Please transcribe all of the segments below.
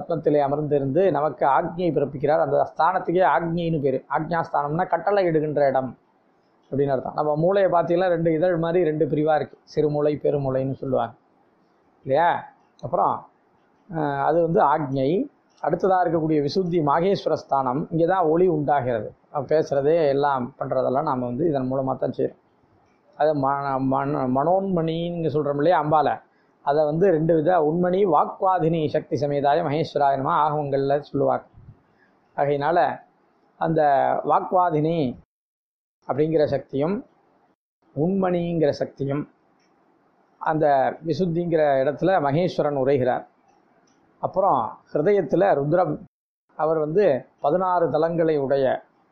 பத்மத்திலே அமர்ந்திருந்து நமக்கு ஆக்ஞை பிறப்பிக்கிறார் அந்த ஸ்தானத்துக்கே ஆக்ஞைன்னு பேர் ஆக்ஞாஸ்தானம்னா கட்டளை இடுகின்ற இடம் அப்படின்னு அர்த்தம் நம்ம மூளையை பார்த்தீங்கன்னா ரெண்டு இதழ் மாதிரி ரெண்டு பிரிவாக இருக்குது சிறுமூளை பெருமூளைன்னு சொல்லுவாங்க இல்லையா அப்புறம் அஹ், அது வந்து ஆக்ஞை அடுத்ததாக இருக்கக்கூடிய விசுத்தி மாகேஸ்வர ஸ்தானம் இங்கே தான் ஒளி உண்டாகிறது அவன் பேசுகிறதே எல்லாம் பண்ணுறதெல்லாம் நாம் வந்து இதன் மூலமாக தான் செய்கிறோம் அது மன மன மனோன்மணின்னு சொல்கிறோம் இல்லையா அம்பால அதை வந்து ரெண்டு வித உண்மணி வாக்வாதினி சக்தி சமேதாய மகேஸ்வராயனமா ஆகவங்களில் சொல்லுவாங்க ஆகையினால அந்த வாக்வாதினி அப்படிங்கிற சக்தியும் உண்மணிங்கிற சக்தியும் அந்த விசுத்திங்கிற இடத்துல மகேஸ்வரன் உரைகிறார் அப்புறம் ஹிருதயத்தில் ருத்ரம் அவர் வந்து பதினாறு தலங்களை உடைய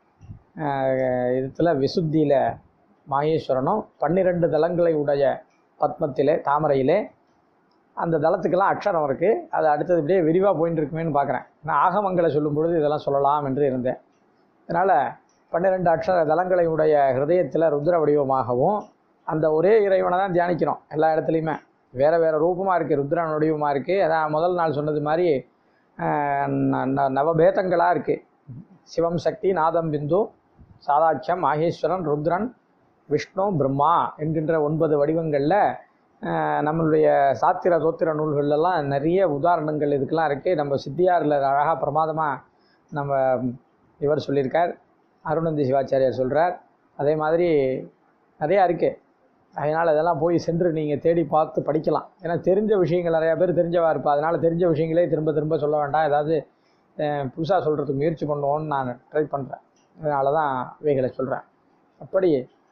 இடத்துல விசுத்தியில் மகேஸ்வரனும் பன்னிரெண்டு தலங்களை உடைய பத்மத்திலே தாமரையிலே அந்த தளத்துக்கெல்லாம் அக்ஷரம் இருக்குது அது அடுத்தது இப்படியே விரிவாக போயின்னு இருக்குமேன்னு பார்க்குறேன் நான் ஆகமங்களை சொல்லும் பொழுது இதெல்லாம் சொல்லலாம் என்று இருந்தேன் அதனால் பன்னிரெண்டு அக்ஷர தலங்களை உடைய ஹிருதயத்தில் ருத்ர வடிவமாகவும் அந்த ஒரே இறைவனை தான் தியானிக்கிறோம் எல்லா இடத்துலையுமே வேறு வேறு ரூபமாக இருக்குது ருத்ரன் வடிவமாக இருக்குது அதான் முதல் நாள் சொன்னது மாதிரி ஆஹ், ந- ந- நவபேதங்களாக இருக்குது சிவம் சக்தி நாதம் பிந்து சாதாட்சியம் மாகேஸ்வரன் ருத்ரன் விஷ்ணு பிரம்மா என்கின்ற ஒன்பது வடிவங்களில் நம்மளுடைய சாத்திர தோத்திர நூல்கள்லாம் நிறைய உதாரணங்கள் இதுக்கெல்லாம் இருக்குது நம்ம சித்தியாரில் அழகாக பிரமாதமாக நம்ம இவர் சொல்லியிருக்கார் அருணந்தி சிவாச்சாரியார் சொல்கிறார் அதே மாதிரி நிறையா இருக்குது அதனால் இதெல்லாம் போய் சென்று நீங்கள் தேடி பார்த்து படிக்கலாம் ஏன்னா தெரிஞ்ச விஷயங்கள் நிறையா பேர் தெரிஞ்சவா இருப்பா அதனால் தெரிஞ்ச விஷயங்களே திரும்ப திரும்ப சொல்ல வேண்டாம் ஏதாவது புதுசாக சொல்கிறதுக்கு முயற்சி பண்ணுவோன்னு நான் ட்ரை பண்ணுறேன் அதனால தான் இவைகளை சொல்கிறேன் அப்படி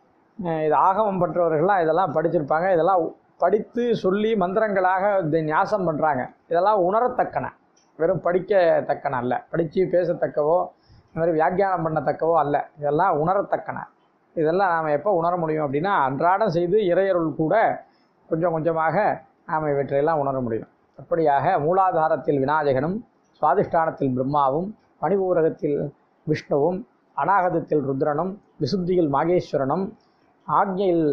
அஹ் இது ஆகமம் பற்றவர்கள்லாம் இதெல்லாம் படிச்சிருப்பாங்க இதெல்லாம் படித்து சொல்லி மந்திரங்களாக இதை ஞாசம் பண்ணுறாங்க இதெல்லாம் உணரத்தக்கன வெறும் படிக்கத்தக்கன அல்ல படித்து பேசத்தக்கவோ இந்த மாதிரி வியாக்கியானம் பண்ணத்தக்கவோ அல்ல இதெல்லாம் உணரத்தக்கன இதெல்லாம் நாம் எப்போ உணர முடியும் அப்படின்னா அன்றாடம் செய்து இறையருள் கூட கொஞ்சம் கொஞ்சமாக நாம் இவற்றையெல்லாம் உணர முடியும் அப்படியாக மூலாதாரத்தில் விநாயகனும் சுவாதிஷ்டானத்தில் பிரம்மாவும் மணிபூரகத்தில் விஷ்ணுவும் அநாகதத்தில் ருத்ரனும் விசுத்தியில் மாகேஸ்வரனும் ஆக்ஞையில்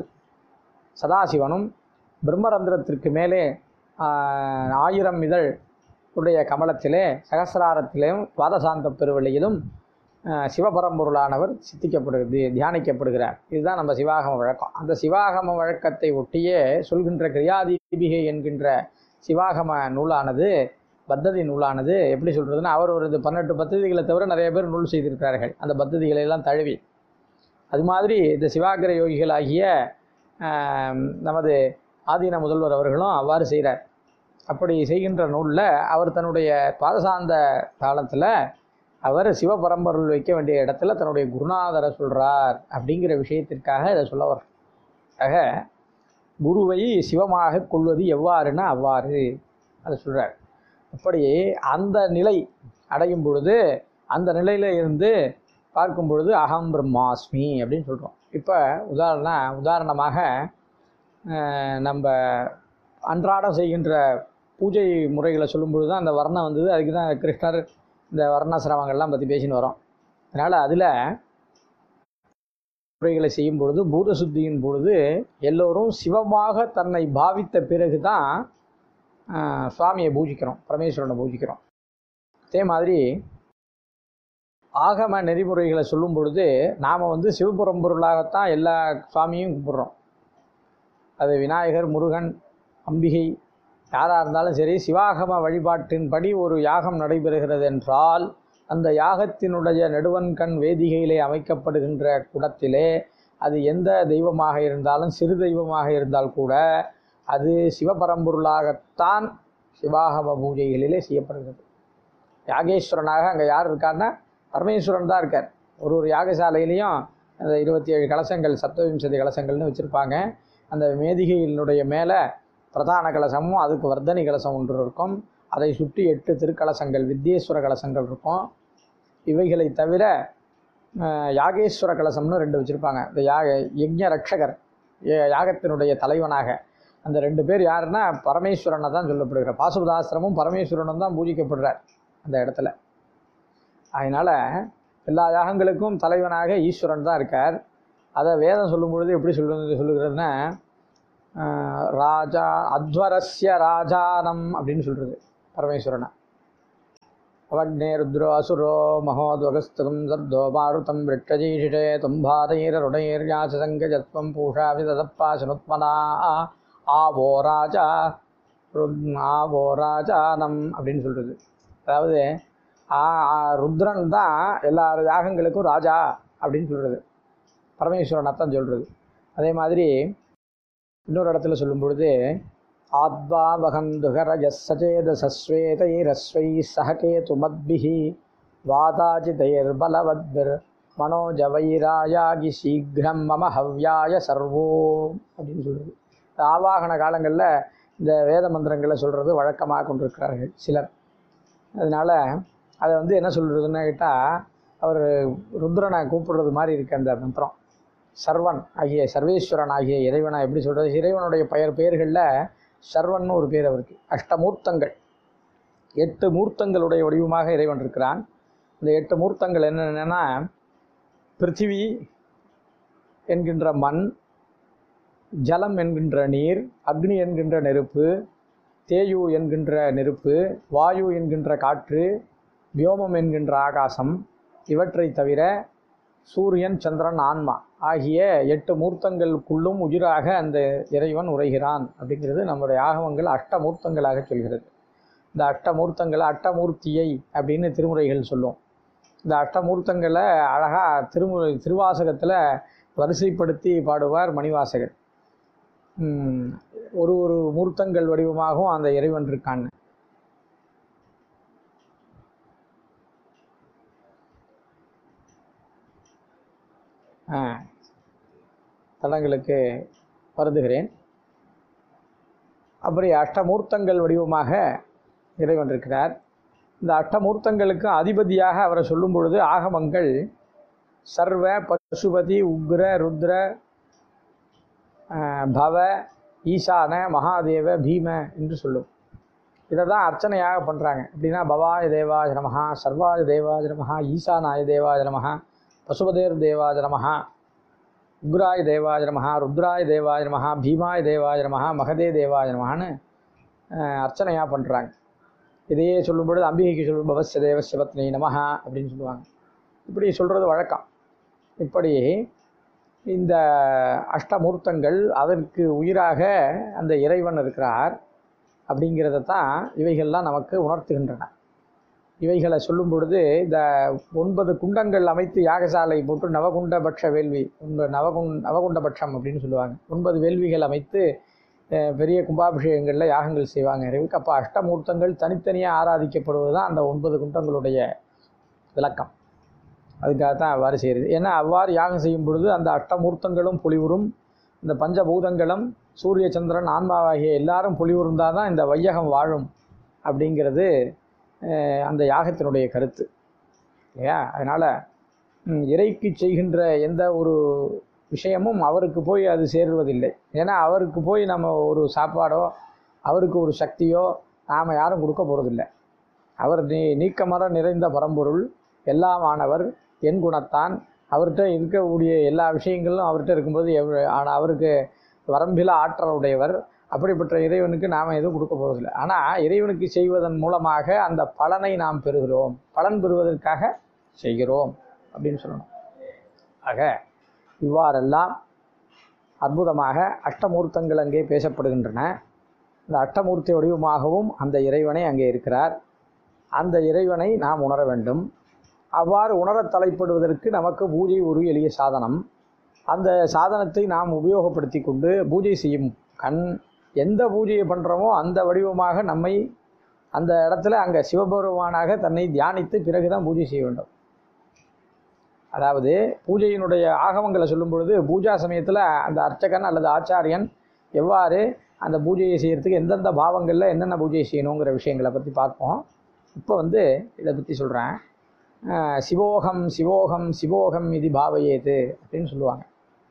சதாசிவனும் பிரம்மரந்திரத்திற்கு மேலே ஆஹ், ஆயிரம் இதழ் உடைய கமலத்திலே சகசிராரத்திலேயும் துவாதசாந்த பெருவெளியிலும் ஆஹ், சிவபரம்பொருளானவர் சித்திக்கப்படுகிறது தியானிக்கப்படுகிறார் இதுதான் நம்ம சிவாகம வழக்கம் அந்த சிவாகம வழக்கத்தை ஒட்டியே சொல்கின்ற கிரியாதீபிகை என்கின்ற சிவாகம நூலானது பத்ததி நூலானது எப்படி சொல்கிறதுன்னா அவர் ஒரு இது பன்னெண்டு பத்ததிகளை தவிர நிறைய பேர் நூல் செய்திருக்கிறார்கள் அந்த பத்ததிகளை எல்லாம் தழுவி அது மாதிரி இந்த சிவாகிர யோகிகளாகிய ஆம், நமது ஆதீன முதல்வர் அவர்களும் அவ்வாறு செய்கிறார் அப்படி செய்கின்ற நூலில் அவர் தன்னுடைய பாதசாந்த காலத்தில் அவர் சிவபரம்பொருள் வைக்க வேண்டிய இடத்துல தன்னுடைய குருநாதரை சொல்கிறார் அப்படிங்கிற விஷயத்திற்காக இதை சொல்ல வர ஆக குருவை சிவமாக கொள்வது எவ்வாறுன்னா அவ்வாறு அதை சொல்கிறார் அப்படி அந்த நிலை அடையும் பொழுது அந்த நிலையில் இருந்து பார்க்கும் பொழுது அகம் பிரம்மாஸ்மி அப்படின்னு சொல்கிறோம் இப்போ உதாரண உதாரணமாக அஹ், நம்ம அன்றாடம் செய்கின்ற பூஜை முறைகளை சொல்லும் பொழுது தான் அந்த வர்ணம் வந்தது அதுக்கு தான் கிருஷ்ணர் இந்த வர்ணாசிரமங்கள்லாம் பற்றி பேசின்னு வரோம் அதனால் அதில் முறைகளை செய்யும் பொழுது பூத சுத்தியின் பொழுது எல்லோரும் சிவமாக தன்னை பாவித்த பிறகு தான் சுவாமியை பூஜிக்கிறோம் பரமேஸ்வரனை பூஜிக்கிறோம் அதே மாதிரி ஆகம நெறிமுறைகளை சொல்லும் பொழுது நாம் வந்து சிவபுரம்பொருளாகத்தான் எல்லா சுவாமியும் கும்பிட்றோம் அது விநாயகர் முருகன் அம்பிகை யாராக இருந்தாலும் சரி சிவாகம வழிபாட்டின்படி ஒரு யாகம் நடைபெறுகிறது என்றால் அந்த யாகத்தினுடைய நெடுவன்கண் வேதிகையிலே அமைக்கப்படுகின்ற குடத்திலே அது எந்த தெய்வமாக இருந்தாலும் சிறு தெய்வமாக இருந்தால் கூட அது சிவபரம்பொருளாகத்தான் சிவாகம பூஜைகளிலே செய்யப்படுகிறது யாகேஸ்வரனாக அங்கே யார் இருக்காருன்னா பரமேஸ்வரன் தான் இருக்கார் ஒரு ஒரு யாகசாலையிலையும் அந்த இருபத்தி ஏழு கலசங்கள் சப்தவிம்சதி கலசங்கள்னு வச்சுருப்பாங்க அந்த மேதிகையினுடைய மேலே பிரதான கலசமும் அதுக்கு வர்த்தனி கலசம் ஒன்று இருக்கும் அதை சுற்றி எட்டு திருக்கலசங்கள் வித்யேஸ்வர கலசங்கள் இருக்கும் இவைகளை தவிர அஹ், யாகேஸ்வர கலசம்னு ரெண்டு வச்சுருப்பாங்க இந்த யாக யஜ்ஞ ரக்ஷகர் ய- யாகத்தினுடைய தலைவனாக அந்த ரெண்டு பேர் யாருன்னா பரமேஸ்வரனை தான் சொல்லப்படுகிறார் பாசுபதாசிரமும் பரமேஸ்வரனும் தான் பூஜிக்கப்படுறார் அந்த இடத்துல அதனால் எல்லா யாகங்களுக்கும் தலைவனாக ஈஸ்வரன் தான் இருக்கார் அதை வேதம் சொல்லும் பொழுது எப்படி சொல்லு சொல்லுகிறதுனா ஆஹ், ராஜா அத்வரஸ்ய ராஜானம் அப்படின்னு சொல்கிறது பரமேஸ்வரனை அவக்னே ருத்ரோ அசுரோ மகோத்வகஸ்தகம் சர்தோ மாருதம் விரட்சஜீஷிஷே தும்பாதைரருடைர்யாசசங்கஜத்வம் பூஷா விததப்பாசனுத்மனா ஆவோ ராஜா ருத் ஆவோ ராஜானம் அப்படின்னு சொல்கிறது அதாவது ஆ ஆ, ருத்ரன் தான் எல்லா யாகங்களுக்கும் ராஜா அப்படின்னு சொல்கிறது பரமேஸ்வரனை தான் சொல்கிறது அதே மாதிரி இன்னொரு இடத்துல சொல்லும் பொழுது ஆத்வா வகந்துகரஜ சச்சேத சஸ்வேதைரஸ்வை சககேது மத்பிஹி வாதாஜிதைர்பலவத்பிர் மனோஜவைராயாகி சீக்கிரம் மம ஹவ்யாய சர்வோ அப்படின்னு சொல்கிறது ஆவாகன காலங்களில் இந்த வேத மந்திரங்களை சொல்கிறது வழக்கமாக கொண்டிருக்கிறார்கள் சிலர் அதனால் அதை வந்து என்ன சொல்கிறதுன்னு கேட்டால் அவர் ருத்ரனை கூப்பிடுறது மாதிரி இருக்கு அந்த மந்திரம் சர்வன் ஆகிய சர்வேஸ்வரன் ஆகிய இறைவனை எப்படி சொல்கிறது இறைவனுடைய பெயர் பெயர்களில் சர்வன்னு ஒரு பேர் அவருக்கு அஷ்டமூர்த்தங்கள் எட்டு மூர்த்தங்களுடைய வடிவமாக இறைவன் இருக்கிறான் இந்த எட்டு மூர்த்தங்கள் என்னென்னா பிருத்திவி என்கின்ற மண் ஜலம் என்கின்ற நீர் அக்னி என்கின்ற நெருப்பு தேயு என்கின்ற நெருப்பு வாயு என்கின்ற காற்று வியோமம் என்கின்ற ஆகாசம் இவற்றை தவிர சூரியன் சந்திரன் ஆன்மா ஆகிய எட்டு மூர்த்தங்களுக்குள்ளும் உயிராக அந்த இறைவன் உரைகிறான் அப்படிங்கிறது நம்முடைய ஆகமங்கள் அஷ்டமூர்த்தங்களாக சொல்கிறது இந்த அஷ்டமூர்த்தங்களை அட்டமூர்த்தியை அப்படின்னு திருமுறைகள் சொல்லும் இந்த அஷ்டமூர்த்தங்களை அழகாக திருமுறை திருவாசகத்தில் வரிசைப்படுத்தி பாடுவார் மணிவாசகர் ம், ஒரு ஒரு மூர்த்தங்கள் வடிவமாகவும் அந்த இறைவன் இருக்கான் ஆ, தலங்களுக்கு வருந்துகிறேன் அப்படி அஷ்டமூர்த்தங்கள் வடிவமாக இறைவன் இருக்கிறார் இந்த அஷ்டமூர்த்தங்களுக்கு அதிபதியாக அவரை சொல்லும் பொழுது ஆகமங்கள் சர்வ பசுபதி உக்ர ருத்ர ஆஹ், பவ ஈசான மகாதேவ பீம என்று சொல்லும் இதை தான் அர்ச்சனையாக பண்ணுறாங்க எப்படின்னா பவாய தேவாய நமஹா சர்வாய தேவாய நமஹா ஈசானாய தேவாய நமஹா பசுபதேர் தேவாய நமஹா உக்ராய தேவாய நமஹா ருத்ராய தேவாய நமஹா பீமாய தேவாய நமஹா மகதே தேவாய நமஹான்னு ஆஹ், அர்ச்சனையாக பண்ணுறாங்க இதையே சொல்லும் பொழுது அம்பிகைக்கு சொல்லும் பவஸ்ய தேவஸ்ய பத்னி நமஹா அப்படின்னு சொல்லுவாங்க இப்படி சொல்கிறது வழக்கம் இப்படி இந்த அஷ்டமூர்த்தங்கள் அதற்கு உயிராக அந்த இறைவன் இருக்கிறார் அப்படிங்கிறத தான் இவைகள்லாம் நமக்கு உணர்த்துகின்றன இவைகளை சொல்லும் பொழுது இந்த ஒன்பது குண்டங்கள் அமைத்து யாகசாலை போட்டு நவகுண்ட பட்ச வேள்வி ஒன்பது நவகுண் நவகுண்ட பட்சம் அப்படின்னு சொல்லுவாங்க ஒன்பது வேள்விகள் அமைத்து அஹ், பெரிய கும்பாபிஷேகங்களில் யாகங்கள் செய்வாங்க இறைவுக்கு அப்போ அஷ்டமூர்த்தங்கள் தனித்தனியாக ஆராதிக்கப்படுவது தான் அந்த ஒன்பது குண்டங்களுடைய விளக்கம் அதுக்காக தான் அவ்வாறு செய்கிறது ஏன்னா அவ்வாறு யாகம் செய்யும் பொழுது அந்த அஷ்டமூர்த்தங்களும் பொலிவுறும் இந்த பஞ்சபூதங்களும் சூரிய சந்திரன் ஆன்மாவாகிய எல்லாரும் பொலிவுறுந்தால் தான் இந்த வையகம் வாழும் அப்படிங்கிறது அஹ், அந்த யாகத்தினுடைய கருத்து இல்லையா அதனால் இறைக்கு செய்கின்ற எந்த ஒரு விஷயமும் அவருக்கு போய் அது சேருவதில்லை ஏன்னா அவருக்கு போய் நம்ம ஒரு சாப்பாடோ அவருக்கு ஒரு சக்தியோ நாம் யாரும் கொடுக்க போகிறதில்ல அவர் நீ நீக்கமர நிறைந்த பரம்பொருள் எல்லாமானவர் என் குணத்தான் அவர்கிட்ட இருக்கக்கூடிய எல்லா விஷயங்களும் அவர்கிட்ட இருக்கும்போது எவ் ஆனால் அவருக்கு வரம்பில ஆற்றல் உடையவர் அப்படிப்பட்ட இறைவனுக்கு நாம் எதுவும் கொடுக்க போகிறதில்ல ஆனால் இறைவனுக்கு செய்வதன் மூலமாக அந்த பலனை நாம் பெறுகிறோம் பலன் பெறுவதற்காக செய்கிறோம் அப்படின்னு சொல்லணும் ஆக இவ்வாறெல்லாம் அற்புதமாக அஷ்டமூர்த்தங்கள் அங்கே பேசப்படுகின்றன இந்த அஷ்டமூர்த்தி வடிவமாகவும் அந்த இறைவனை அங்கே இருக்கிறார் அந்த இறைவனை நாம் உணர வேண்டும் அவ்வாறு உணரத் தலைப்படுவதற்கு நமக்கு பூஜை ஒரு எளிய சாதனம் அந்த சாதனத்தை நாம் உபயோகப்படுத்தி கொண்டு பூஜை செய்யும் கண் எந்த பூஜையை பண்ணுறோமோ அந்த வடிவமாக நம்மை அந்த இடத்துல அங்கே சிவபெருமானாக தன்னை தியானித்து பிறகு தான் பூஜை செய்ய வேண்டும் அதாவது பூஜையினுடைய ஆகமங்களை சொல்லும் பொழுது பூஜா சமயத்தில் அந்த அர்ச்சகன் அல்லது ஆச்சாரியன் எவ்வாறு அந்த பூஜையை செய்யறதுக்கு எந்தெந்த பாவங்களில் என்னென்ன பூஜை செய்யணுங்கிற விஷயங்களை பற்றி பார்ப்போம் இப்போ வந்து இதை பற்றி சொல்கிறேன் சிவோகம் சிவோகம் சிவோகம் இது பாவையேது அப்படின்னு சொல்லுவாங்க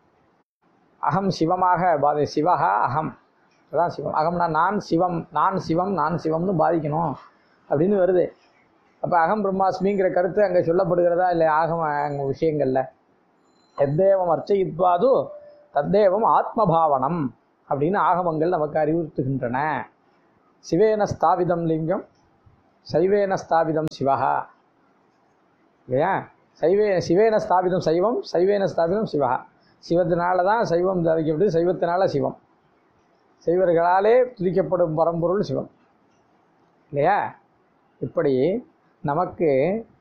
அகம் சிவமாக பாதை சிவஹா அகம் அதான் சிவம் அகம்னா நான் சிவம் நான் சிவம் நான் சிவம்னு பாதிக்கணும் அப்படின்னு வருது அப்போ அகம் பிரம்மாஸ்மிங்கிற கருத்து அங்கே சொல்லப்படுகிறதா இல்லை ஆகம அங்க விஷயங்களில் எத்தேவம் அர்ச்சயித்வாது தத்தேவம் ஆத்மபாவனம் அப்படின்னு ஆகமங்கள் நமக்கு அறிவுறுத்துகின்றன சிவேன ஸ்தாபிதம் லிங்கம் சைவேன ஸ்தாபிதம் சிவஹா இல்லையா சைவே சிவேன ஸ்தாபிதம் சைவம் சைவேன ஸ்தாபிதம் சிவா சிவத்தினால தான் சைவம் தவிக்கப்பட்டு சைவத்தினால சிவம் சைவர்களாலே துதிக்கப்படும் பரம்பொருள் சிவம் இல்லையா இப்படி நமக்கு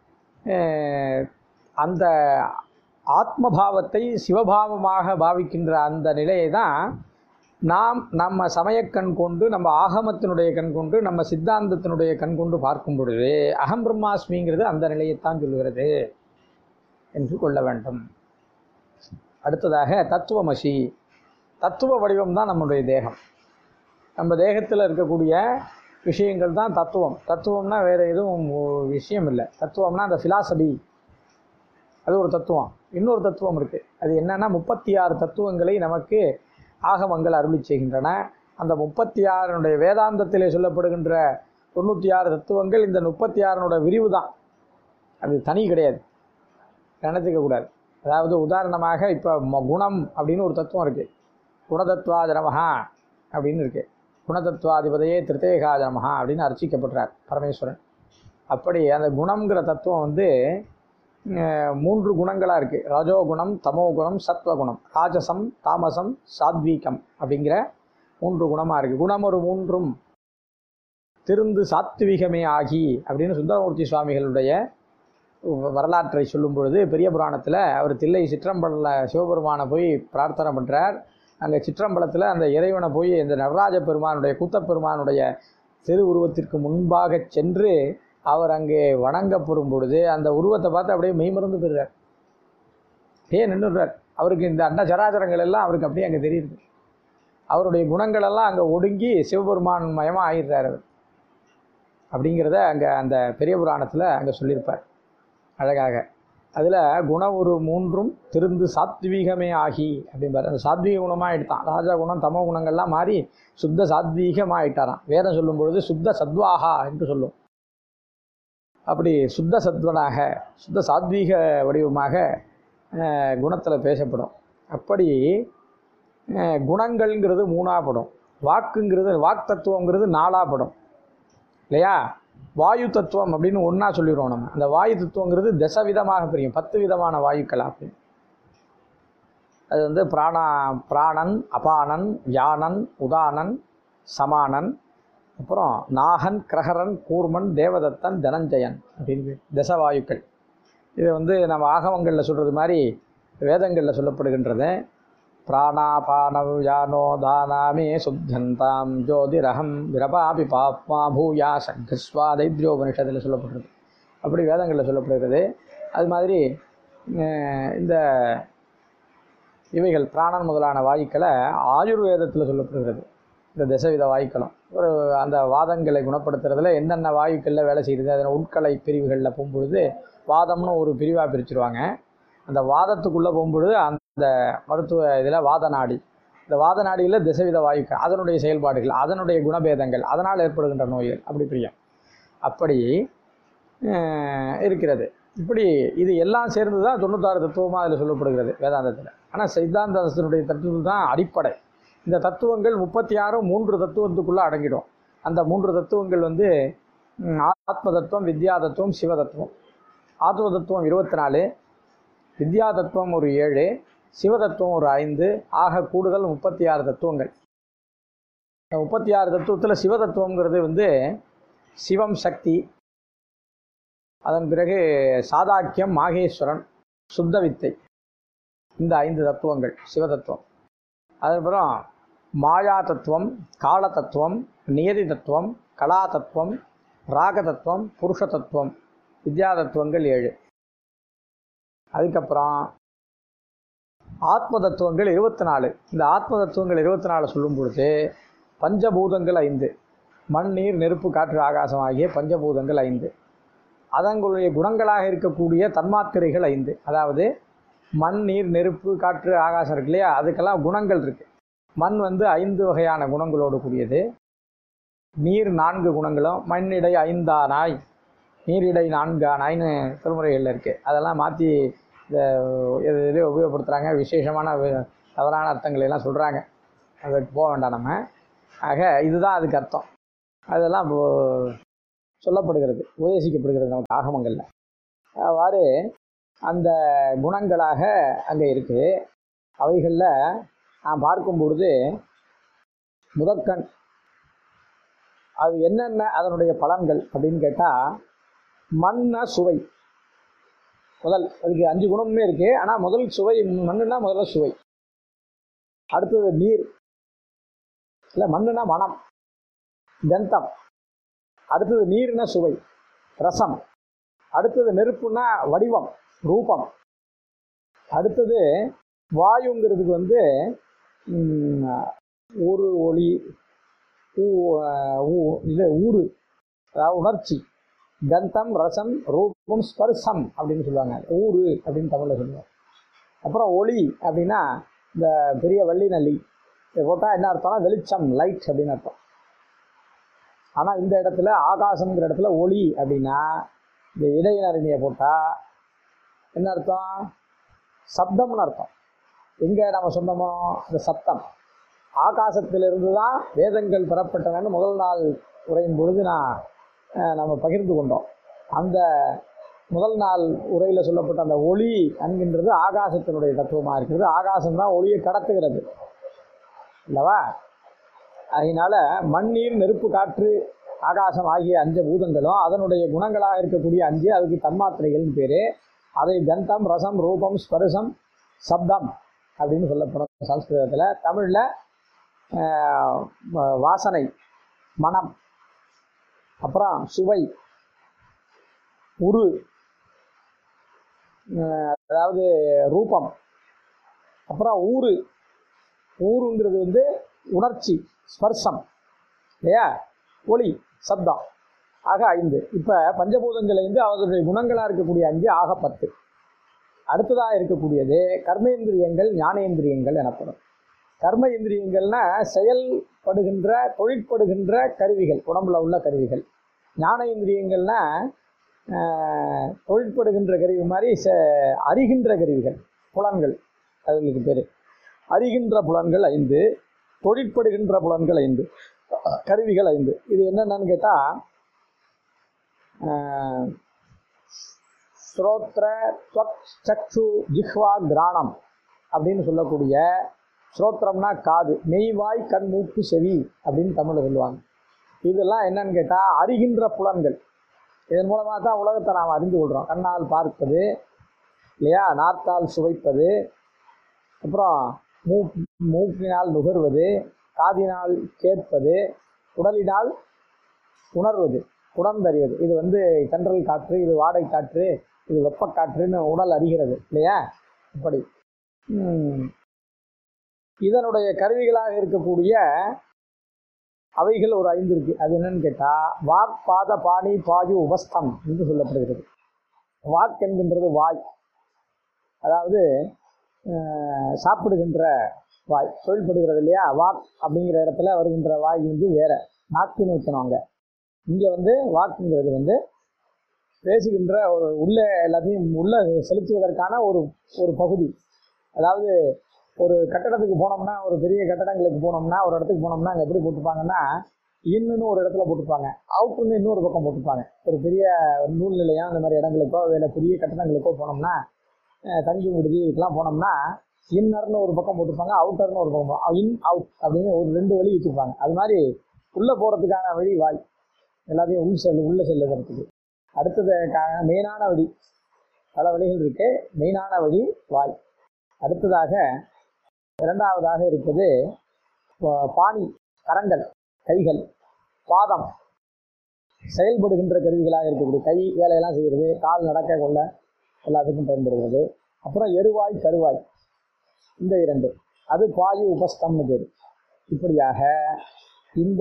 அஹ், அந்த ஆத்மபாவத்தை சிவபாவமாக பாவிக்கின்ற அந்த நிலையை தான் நாம் நம்ம சமயக்கண் கொண்டு நம்ம ஆகமத்தினுடைய கண் கொண்டு நம்ம சித்தாந்தத்தினுடைய கண் கொண்டு பார்க்கும் பொழுது அகம் பிரம்மாஸ்மிங்கிறது அந்த நிலையைத்தான் சொல்லுகிறது என்று கொள்ள வேண்டும் அடுத்ததாக தத்துவமசி தத்துவ வடிவம் தான் நம்முடைய தேகம் நம்ம தேகத்தில் இருக்கக்கூடிய விஷயங்கள் தான் தத்துவம் தத்துவம்னா வேறு எதுவும் ஒரு விஷயம் இல்லை தத்துவம்னா அந்த ஃபிலாசபி அது ஒரு தத்துவம் இன்னொரு தத்துவம் இருக்குது அது என்னன்னா முப்பத்தி ஆறு தத்துவங்களை நமக்கு ஆகமங்கள் அருளி செய்கின்றன அந்த முப்பத்தி ஆறுனுடைய வேதாந்தத்திலே சொல்லப்படுகின்ற தொண்ணூற்றி ஆறு தத்துவங்கள் இந்த முப்பத்தி ஆறுனோட விரிவு தான் அது தனி கிடையாது நினைத்துக்க கூடாது அதாவது உதாரணமாக இப்போ குணம் அப்படின்னு ஒரு தத்துவம் இருக்குது குணதத்வாஜனமஹா அப்படின்னு இருக்கு குணதத்வாதிபதையே திருத்தேகாஜனமஹா அப்படின்னு அர்ச்சிக்கப்படுறார் பரமேஸ்வரன் அப்படி அந்த குணம்ங்கிற தத்துவம் வந்து அஹ், மூன்று குணங்களாக இருக்குது ரஜோகுணம் தமோகுணம் சத்வகுணம் ராஜசம் தாமசம் சாத்வீகம் அப்படிங்கிற மூன்று குணமாக இருக்குது குணம் ஒரு மூன்றும் திருந்து சாத்விகமே ஆகி அப்படின்னு சுந்தரமூர்த்தி சுவாமிகளுடைய வரலாற்றை சொல்லும் பொழுது பெரிய புராணத்தில் அவர் தில்லை சிற்றம்பல சிவபெருமானை போய் பிரார்த்தனை பண்ணுறார் அங்கே சிற்றம்பலத்தில் அந்த இறைவனை போய் இந்த நடராஜ பெருமானுடைய கூத்தப் பெருமானுடைய திரு உருவத்திற்கு முன்பாக சென்று அவர் அங்கே வணங்கப்படும் பொழுது அந்த உருவத்தை பார்த்து அப்படியே மெய்மறந்து போயிடுறார் அப்படியே நின்றுடுறார் அவருக்கு இந்த அண்ட சராச்சரங்கள் எல்லாம் அவருக்கு அப்படியே அங்கே தெரியுது அவருடைய குணங்கள் எல்லாம் அங்கே ஒடுங்கி சிவபெருமான் மயமாக ஆயிடுறார் அவர் அப்படிங்கிறத அங்கே அந்த பெரிய புராணத்தில் அங்கே சொல்லியிருப்பார் அழகாக அதில் குண ஒரு மூன்றும் திருந்து சாத்வீகமே ஆகி அப்படிம்பார் அந்த சாத்வீக குணமாக எடுத்தான் ராஜா குணம் தமோ குணங்கள்லாம் மாறி சுத்த சாத்வீகமாக ஆயிட்டாராம் வேதம் சொல்லும் பொழுது சுத்த சத்வாகா என்று சொல்லும் அப்படி சுத்த சத்வனாக சுத்த சாத்வீக வடிவமாக குணத்தில் பேசப்படும் அப்படி அஹ், குணங்கள்ங்கிறது மூணாப்படும் வாக்குங்கிறது வாக் தத்துவங்கிறது நாலாப்படும் இல்லையா வாயு தத்துவம் அப்படின்னு ஒன்றா சொல்லிடுவோம் நம்ம அந்த வாயு தத்துவங்கிறது தசவிதமாக பிரியும் பத்து விதமான வாயுக்கள் அப்படின்னு அது வந்து பிராணா பிராணன் அபானன் யானன் உதானன் சமானன் அப்புறம் நாகன் கிரகரன் கூர்மன் தேவதத்தன் தனஞ்சயன் அப்படின்னு தசவாயுக்கள் இது வந்து நம்ம ஆகமங்களில் சொல்கிறது மாதிரி வேதங்களில் சொல்லப்படுகின்றது பிராணாபானவ் யானோ தானாமே சுத்தந்தாம் ஜோதிரகம் விரபாபி பாப்மா பூயா சங்கஸ்வா தைத்யோபனிஷத்தில் சொல்லப்படுறது அப்படி வேதங்களில் சொல்லப்படுகிறது அது மாதிரி அஹ், இந்த இவைகள் பிராணன் முதலான வாயுக்களை ஆயுர்வேதத்தில் சொல்லப்படுகிறது இந்த தசவித வாயுக்களும் ஒரு அந்த வாதங்களை குணப்படுத்துறதுல என்னென்ன வாயுக்களில் வேலை செய்யுது அதில் உட்கலை பிரிவுகளில் போகும்பொழுது வாதம்னு ஒரு பிரிவாக பிரிச்சிருவாங்க அந்த வாதத்துக்குள்ளே போகும்பொழுது அந்த மருத்துவ இதில் வாத நாடி இந்த வாத நாடியில் திசவித வாயுக்கள் அதனுடைய செயல்பாடுகள் அதனுடைய குணபேதங்கள் அதனால் ஏற்படுகின்ற நோய்கள் அப்படி பிரியம் அப்படி அஹ், இருக்கிறது இப்படி இது எல்லாம் சேர்ந்து தான் தொண்ணூத்தாறு தத்துவமாக அதில் சொல்லப்படுகிறது வேதாந்தத்தில் ஆனால் சித்தாந்தத்தினுடைய தத்துவம் தான் அடிப்படை இந்த தத்துவங்கள் முப்பத்தி ஆறும் மூன்று தத்துவத்துக்குள்ளே அடங்கிடும் அந்த மூன்று தத்துவங்கள் வந்து ம், ஆத்ம தத்துவம் வித்யா தத்துவம் சிவ தத்துவம் ஆத்ம தத்துவம் இருபத்தி நாலு வித்யா தத்துவம் ஒரு ஏழு சிவ தத்துவம் ஒரு ஐந்து ஆக கூடுதல் முப்பத்தி ஆறு தத்துவங்கள் இந்த முப்பத்தி ஆறு தத்துவத்தில் சிவ தத்துவங்கிறது வந்து சிவம் சக்தி அதன் பிறகு சாதாக்கியம் மாகேஸ்வரன் சுத்த வித்தை இந்த ஐந்து தத்துவங்கள் சிவ தத்துவம் அதுக்கப்புறம் மாயா தத்துவம் கால தத்துவம் நியதி தத்துவம் கலா தத்துவம் ராக தத்துவம் புருஷ தத்துவம் வித்யா தத்துவங்கள் ஏழு அதுக்கப்புறம் ஆத்ம தத்துவங்கள் இருபத்தி நாலு இந்த ஆத்ம தத்துவங்கள் இருபத்தி நாலு சொல்லும் பொழுது பஞ்சபூதங்கள் ஐந்து மண் நீர் நெருப்பு காற்று ஆகாசம் ஆகிய பஞ்சபூதங்கள் ஐந்து அதங்களுடைய குணங்களாக இருக்கக்கூடிய தன்மாத்திரைகள் ஐந்து அதாவது மண் நீர் நெருப்பு காற்று ஆகாசம் இருக்கு இல்லையா அதுக்கெல்லாம் குணங்கள் இருக்குது மண் வந்து ஐந்து வகையான குணங்களோடு கூடியது நீர் நான்கு குணங்களும் மண்ணிடை ஐந்தானாய் நீரிடை நான்கானாய்னு திருமுறைகளில் இருக்குது அதெல்லாம் மாற்றி இந்த இது இது உபயோகப்படுத்துகிறாங்க விசேஷமான வி- தவறான அர்த்தங்களை எல்லாம் சொல்கிறாங்க அதுக்கு போக வேண்டாம் நம்ம ஆக இதுதான் அதுக்கு அர்த்தம் அதெல்லாம் இப்போ சொல்லப்படுகிறது உபதேசிக்கப்படுகிறது நமக்கு ஆகமங்களில் அவ்வாறு அந்த குணங்களாக அங்கே இருக்குது அவைகளில் நான் பார்க்கும் பொழுது முதற்கண் அது என்னென்ன அதனுடைய பலன்கள் அப்படின்னு கேட்டால் மண்ண சுவை முதல் அதுக்கு அஞ்சு குணமுமே இருக்குது ஆனால் முதல் சுவை மண்ணுனா முதல்ல சுவை அடுத்தது நீர் இல்லை மண்ணுனா மனம் கந்தம் அடுத்தது நீர்னா சுவை ரசம் அடுத்தது நெருப்புனா வடிவம் ரூபம் அடுத்தது வாயுங்கிறதுக்கு வந்து ம், ஒரு ஒளி ஊ அஹ், ஊ- இது ஊறு அதாவது உணர்ச்சி கந்தம் ரசம் ரூபம் ஸ்பர்சம் அப்படின்னு சொல்லுவாங்க ஊறு அப்படின்னு தமிழில் சொல்லுவாங்க அப்புறம் ஒளி அப்படின்னா இந்த பெரிய வள்ளி நல்லி இதை போட்டால் என்ன அர்த்தம்னா வெளிச்சம் லைட் அப்படின்னு அர்த்தம் ஆனால் இந்த இடத்துல ஆகாசம்ங்கிற இடத்துல ஒளி அப்படின்னா இந்த இடையினரணியை போட்டால் என்ன அர்த்தம் சப்தம்னு அர்த்தம் எங்கே நம்ம சொன்னோமோ இந்த சப்தம் ஆகாசத்திலிருந்து தான் வேதங்கள் பெறப்பட்டனன்னு முதல் நாள் உரையின் பொழுது நான் அஹ், நம்ம பகிர்ந்து கொண்டோம் அந்த முதல் நாள் உரையில் சொல்லப்பட்ட அந்த ஒளி என்கின்றது ஆகாசத்தினுடைய தத்துவமாக இருக்கிறது ஆகாசம் தான் ஒளியை கடத்துகிறது அல்லவா அதனால மண்ணீர் நெருப்பு காற்று ஆகாசம் ஆகிய அஞ்சு பூதங்களும் அதனுடைய குணங்களாக இருக்கக்கூடிய அஞ்சு அதுக்கு தன்மாத்திரைகள்னு பேர் அதை கந்தம் ரசம் ரூபம் ஸ்பர்சம் சப்தம் அப்படின்னு சொல்லப்படும் சம்ஸ்கிருதத்தில் தமிழில் வாசனை மனம் அப்புறம் சுவை உரு அஹ், அதாவது ரூபம் அப்புறம் ஊறு ஊருங்கிறது வந்து உணர்ச்சி ஸ்பர்சம் இல்லையா ஒளி சப்தம் ஆக ஐந்து இப்போ பஞ்சபூதங்கள் ஐந்து அவர்களுடைய குணங்களாக இருக்கக்கூடிய அஞ்சு ஆக பத்து அடுத்ததாக இருக்கக்கூடியது கர்மேந்திரியங்கள் ஞானேந்திரியங்கள் எனப்படும் கர்ம இந்திரியங்கள்னா செயல்படுகின்ற தொழிற்படுகின்ற கருவிகள் உடம்புல உள்ள கருவிகள் ஞான இந்திரியங்கள்னா ஆஹ், தொழிற்படுகின்ற கருவி மாதிரி ச அறிகின்ற கருவிகள் புலன்கள் அதுகளுக்கு பேர் அறிகின்ற புலன்கள் ஐந்து தொழிற்படுகின்ற புலன்கள் ஐந்து கருவிகள் ஐந்து இது என்னென்னு கேட்டால் ஸ்ரோத்ர துவக் சக்ஷு ஜிஹ்வா கிராணம் அப்படின்னு சொல்லக்கூடிய ஸ்ரோத்திரம்னா காது மெய்வாய் கண் மூக்கு செவி அப்படின்னு தமிழில் சொல்லுவாங்க இதெல்லாம் என்னன்னு கேட்டால் அறிகின்ற புலன்கள் இதன் மூலமாக தான் உலகத்தை நாம் அறிந்து கொள்கிறோம் கண்ணால் பார்ப்பது இல்லையா நார்த்தால் சுவைப்பது அப்புறம் மூ மூக்கினால் நுகர்வது காதினால் கேட்பது உடலினால் உணர்வது உணர்ந்தறிவது இது வந்து தென்றல் காற்று இது வாடை காற்று இது வெப்பக்காற்றுன்னு உடல் அறிகிறது இல்லையா இப்படி ம், இதனுடைய கருவிகளாக இருக்கக்கூடிய அவைகள் ஒரு ஐந்து இருக்கு அது என்னன்னு கேட்டால் வாக் பாத பாணி பாயு உபஸ்தம் என்று சொல்லப்படுகிறது வாக் என்கின்றது வாய் அதாவது அஹ், சாப்பிடுகின்ற வாய் தொழில்படுகிறது இல்லையா வாக் அப்படிங்கிற இடத்துல வருகின்ற வாய் வந்து வேற நாக்குன்னு வைக்கணுங்க இங்கே வந்து வாக்குங்கிறது வந்து பேசுகின்ற ஒரு உள்ள எல்லாத்தையும் உள்ள செலுத்துவதற்கான ஒரு ஒரு பகுதி அதாவது ஒரு கட்டடத்துக்கு போனோம்னா ஒரு பெரிய கட்டடங்களுக்கு போனோம்னா ஒரு இடத்துக்கு போனோம்னா அங்கே எப்படி போட்டிருப்பாங்கன்னா இன்னுன்னு ஒரு இடத்துல போட்டிருப்பாங்க அவுட்டுன்னு இன்னொரு பக்கம் போட்டிருப்பாங்க ஒரு பெரிய நூல் நிலையம் அந்த மாதிரி இடங்களுக்கோ இல்லை பெரிய கட்டடங்களுக்கோ போனோம்னா அஹ், தங்கும் விடுதி இதுக்கெல்லாம் போனோம்னா இன்னர்னு ஒரு பக்கம் போட்டிருப்பாங்க அவுட்டர்னு ஒரு பக்கம் போ- இன் அவுட் அப்படின்னு ஒரு ரெண்டு வழி வச்சுருப்பாங்க அது மாதிரி உள்ளே போகிறதுக்கான வழி வாய் எல்லாத்தையும் உள் செல் உள்ளே செல்லுறதுக்கு அடுத்தது கா- மெயினான வழி பல வழிகள் இருக்கு மெயினான வழி வாய் அடுத்ததாக இரண்டாவதாக இருப்பது பா- பாணி கரங்கள் கைகள் பாதம் செயல்படுகின்ற கருவிகளாக இருக்கக்கூடிய கை வேலையெல்லாம் செய்கிறது கால் நடக்க கொள்ள எல்லாத்துக்கும் பயன்படுகிறது அப்புறம் எருவாய் கருவாய் இந்த இரண்டு அது பாயு உபஸ்தம்னு பேர் இப்படியாக இந்த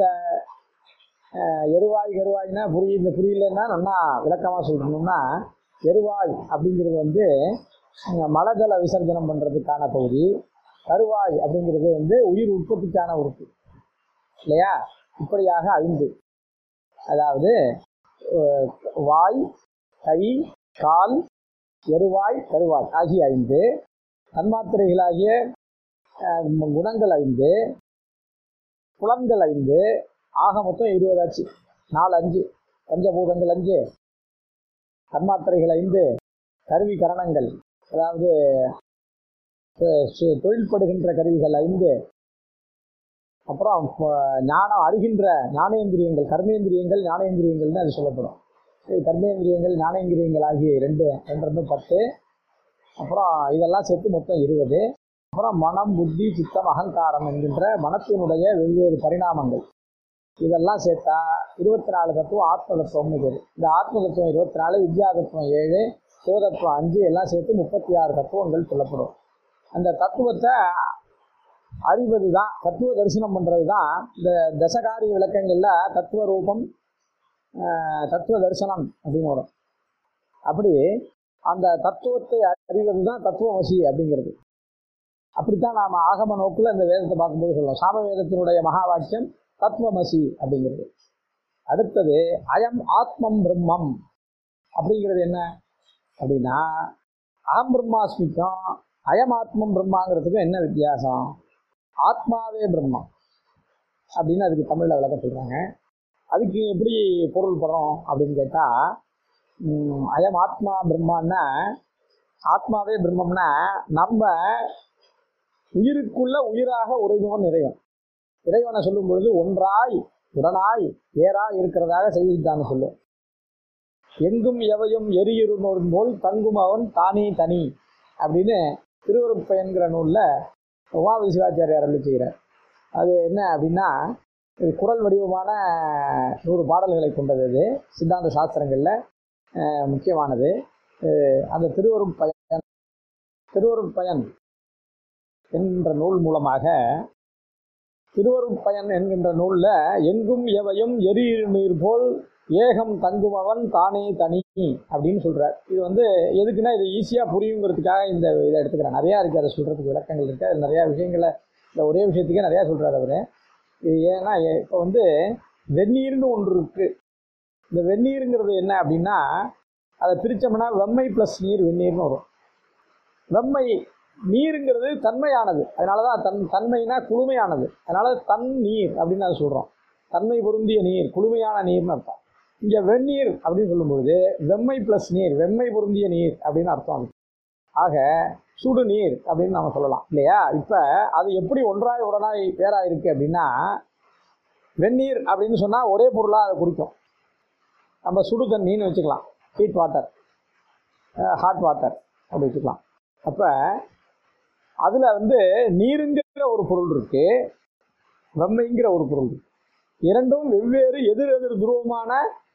அஹ், எருவாய் கருவாய்னா புரியுது புரியலன்னா நல்லா விளக்கமாக சொல்லணும்னா எருவாய் அப்படிங்கிறது வந்து அஹ், மலஜல விசர்ஜனம் பண்ணுறதுக்கான பகுதி கருவாய் அப்படிங்கிறது வந்து உயிர் உற்பத்திக்கான உறுப்பு இல்லையா இப்படியாக ஐந்து அதாவது அஹ், வாய் கை கால் எருவாய் கருவாய் ஆகிய ஐந்து தன்மாத்திரைகளாகிய அஹ், குணங்கள் ஐந்து புலன்கள் ஐந்து ஆக மொத்தம் இருபதாச்சு நாலு அஞ்சு பஞ்சபூதங்கள் அஞ்சு தன்மாத்திரைகள் ஐந்து கருவி கரணங்கள் அதாவது சு- சு- தொழில்படுகின்ற கருவிகள் ஐந்து அப்புறம் ப- ஞானம் அறிகின்ற ஞானேந்திரியங்கள் கர்மேந்திரியங்கள் ஞானேந்திரியங்கள்னு அது சொல்லப்படும் இது கர்மேந்திரியங்கள் ஞானேந்திரியங்கள் ஆகிய ரெண்டு ரெண்டு ரெண்டு பத்து அப்புறம் இதெல்லாம் சேர்த்து மொத்தம் இருபது அப்புறம் மனம் புத்தி சித்தம் அகங்காரம் என்கின்ற மனத்தினுடைய வெவ்வேறு பரிணாமங்கள் இதெல்லாம் சேர்த்தா இருபத்தி நாலு தத்துவம் ஆத்ம தத்துவம்னு பேர் இந்த ஆத்ம தத்துவம் இருபத்தி நாலு வித்யா தத்துவம் ஏழு சிவதத்துவம் அஞ்சு எல்லாம் சேர்த்து முப்பத்தி ஆறு தத்துவங்கள் சொல்லப்படும் அந்த தத்துவத்தை அறிவது தான் தத்துவ தரிசனம் பண்ணுறது தான் இந்த தசகாரிய விளக்கங்களில் தத்துவ ரூபம் ஆஹ், தத்துவ தரிசனம் அப்படின்னு வரும் அப்படி அந்த தத்துவத்தை அறிவது தான் தத்துவமசி அப்படிங்கிறது அப்படித்தான் நாம் ஆகம நோக்கில் இந்த வேதத்தை பார்க்கும்போது சொல்லுவோம் சாம வேதத்தினுடைய மகா வாக்கியம் தத்துவமசி அப்படிங்கிறது அடுத்தது அயம் ஆத்மம் பிரம்மம் அப்படிங்கிறது என்ன அப்படின்னா அகம் பிரம்மாஸ்மிக்கும் அயம் ஆத்மம் பிரம்மாங்கிறதுக்கும் என்ன வித்தியாசம் ஆத்மாவே பிரம்மம் அப்படின்னு அதுக்கு தமிழில் விளக்க சொல்கிறாங்க அதுக்கு எப்படி பொருள் படுறோம் அப்படின்னு கேட்டால் அயம் ஆத்மா பிரம்மான்னா ஆத்மாவே பிரம்மம்னா நம்ம உயிருக்குள்ள உயிராக உறைபவன் இறைவன் இறைவனை சொல்லும் பொழுது ஒன்றாய் உடனாய் வேறாய் இருக்கிறதாக செய்தித்தான்னு சொல்லும் எங்கும் எவையும் எரியிருந்தோர் போல் தங்கும் அவன் தானே தனி அப்படின்னு திருவருட்பயன்கிற நூலில் உமாபதி சிவாச்சாரியார் அருளி செய்கிறார் அது என்ன அப்படின்னா இது குரல் வடிவமான நூறு பாடல்களை கொண்டது அது சித்தாந்த சாஸ்திரங்களில் அஹ், முக்கியமானது அஹ், அந்த திருவருட்பயன் திருவருட்பயன் என்ற நூல் மூலமாக திருவருட்பயன் என்கின்ற நூலில் எங்கும் எவையும் எரியிரு நீர் போல் ஏகம் தங்குமவன் தானே தனி அப்படின்னு சொல்கிறார் இது வந்து எதுக்குன்னா இது ஈஸியாக புரியுங்கிறதுக்காக இந்த இதை எடுத்துக்கிறேன் நிறையா இருக்குது அதை சொல்கிறதுக்கு விளக்கங்கள் இருக்குது அது நிறையா விஷயங்களை இந்த ஒரே விஷயத்துக்கே நிறையா சொல்கிறார் அவர் இது ஏன்னா இப்போ வந்து வெந்நீர்னு ஒன்று இருக்குது இந்த வெந்நீருங்கிறது என்ன அப்படின்னா அதை பிரித்தோம்னா வெம்மை ப்ளஸ் நீர் வெந்நீர்னு வரும் வெம்மை நீருங்கிறது தன்மையானது அதனால தான் தன் தன்மைனா குளுமையானது அதனால தன் நீர் அப்படின்னு அதை சொல்கிறோம் தன்மை பொருந்திய நீர் குளுமையான நீர்னு அர்த்தம் இங்கே வெந்நீர் அப்படின்னு சொல்லும்பொழுது வெம்மை ப்ளஸ் நீர் வெம்மை பொருந்திய நீர் அப்படின்னு அர்த்தம் அது ஆக சுடு நீர் அப்படின்னு நம்ம சொல்லலாம் இல்லையா இப்போ அது எப்படி ஒன்றாய் உடனாய் வேறாக இருக்குது அப்படின்னா வெந்நீர் அப்படின்னு சொன்னால் ஒரே பொருளாக அதை குறிக்கும் நம்ம சுடு தண்ணின்னு வச்சுக்கலாம் ஹீட் வாட்டர் ஹாட் வாட்டர் அப்படி வச்சுக்கலாம் அப்போ அதில் வந்து நீருங்கிற ஒரு பொருள் இருக்குது வெம்மைங்கிற ஒரு பொருள் இருக்கு இரண்டும் வெவ்வேறு எதிர் எதிர் துருவமான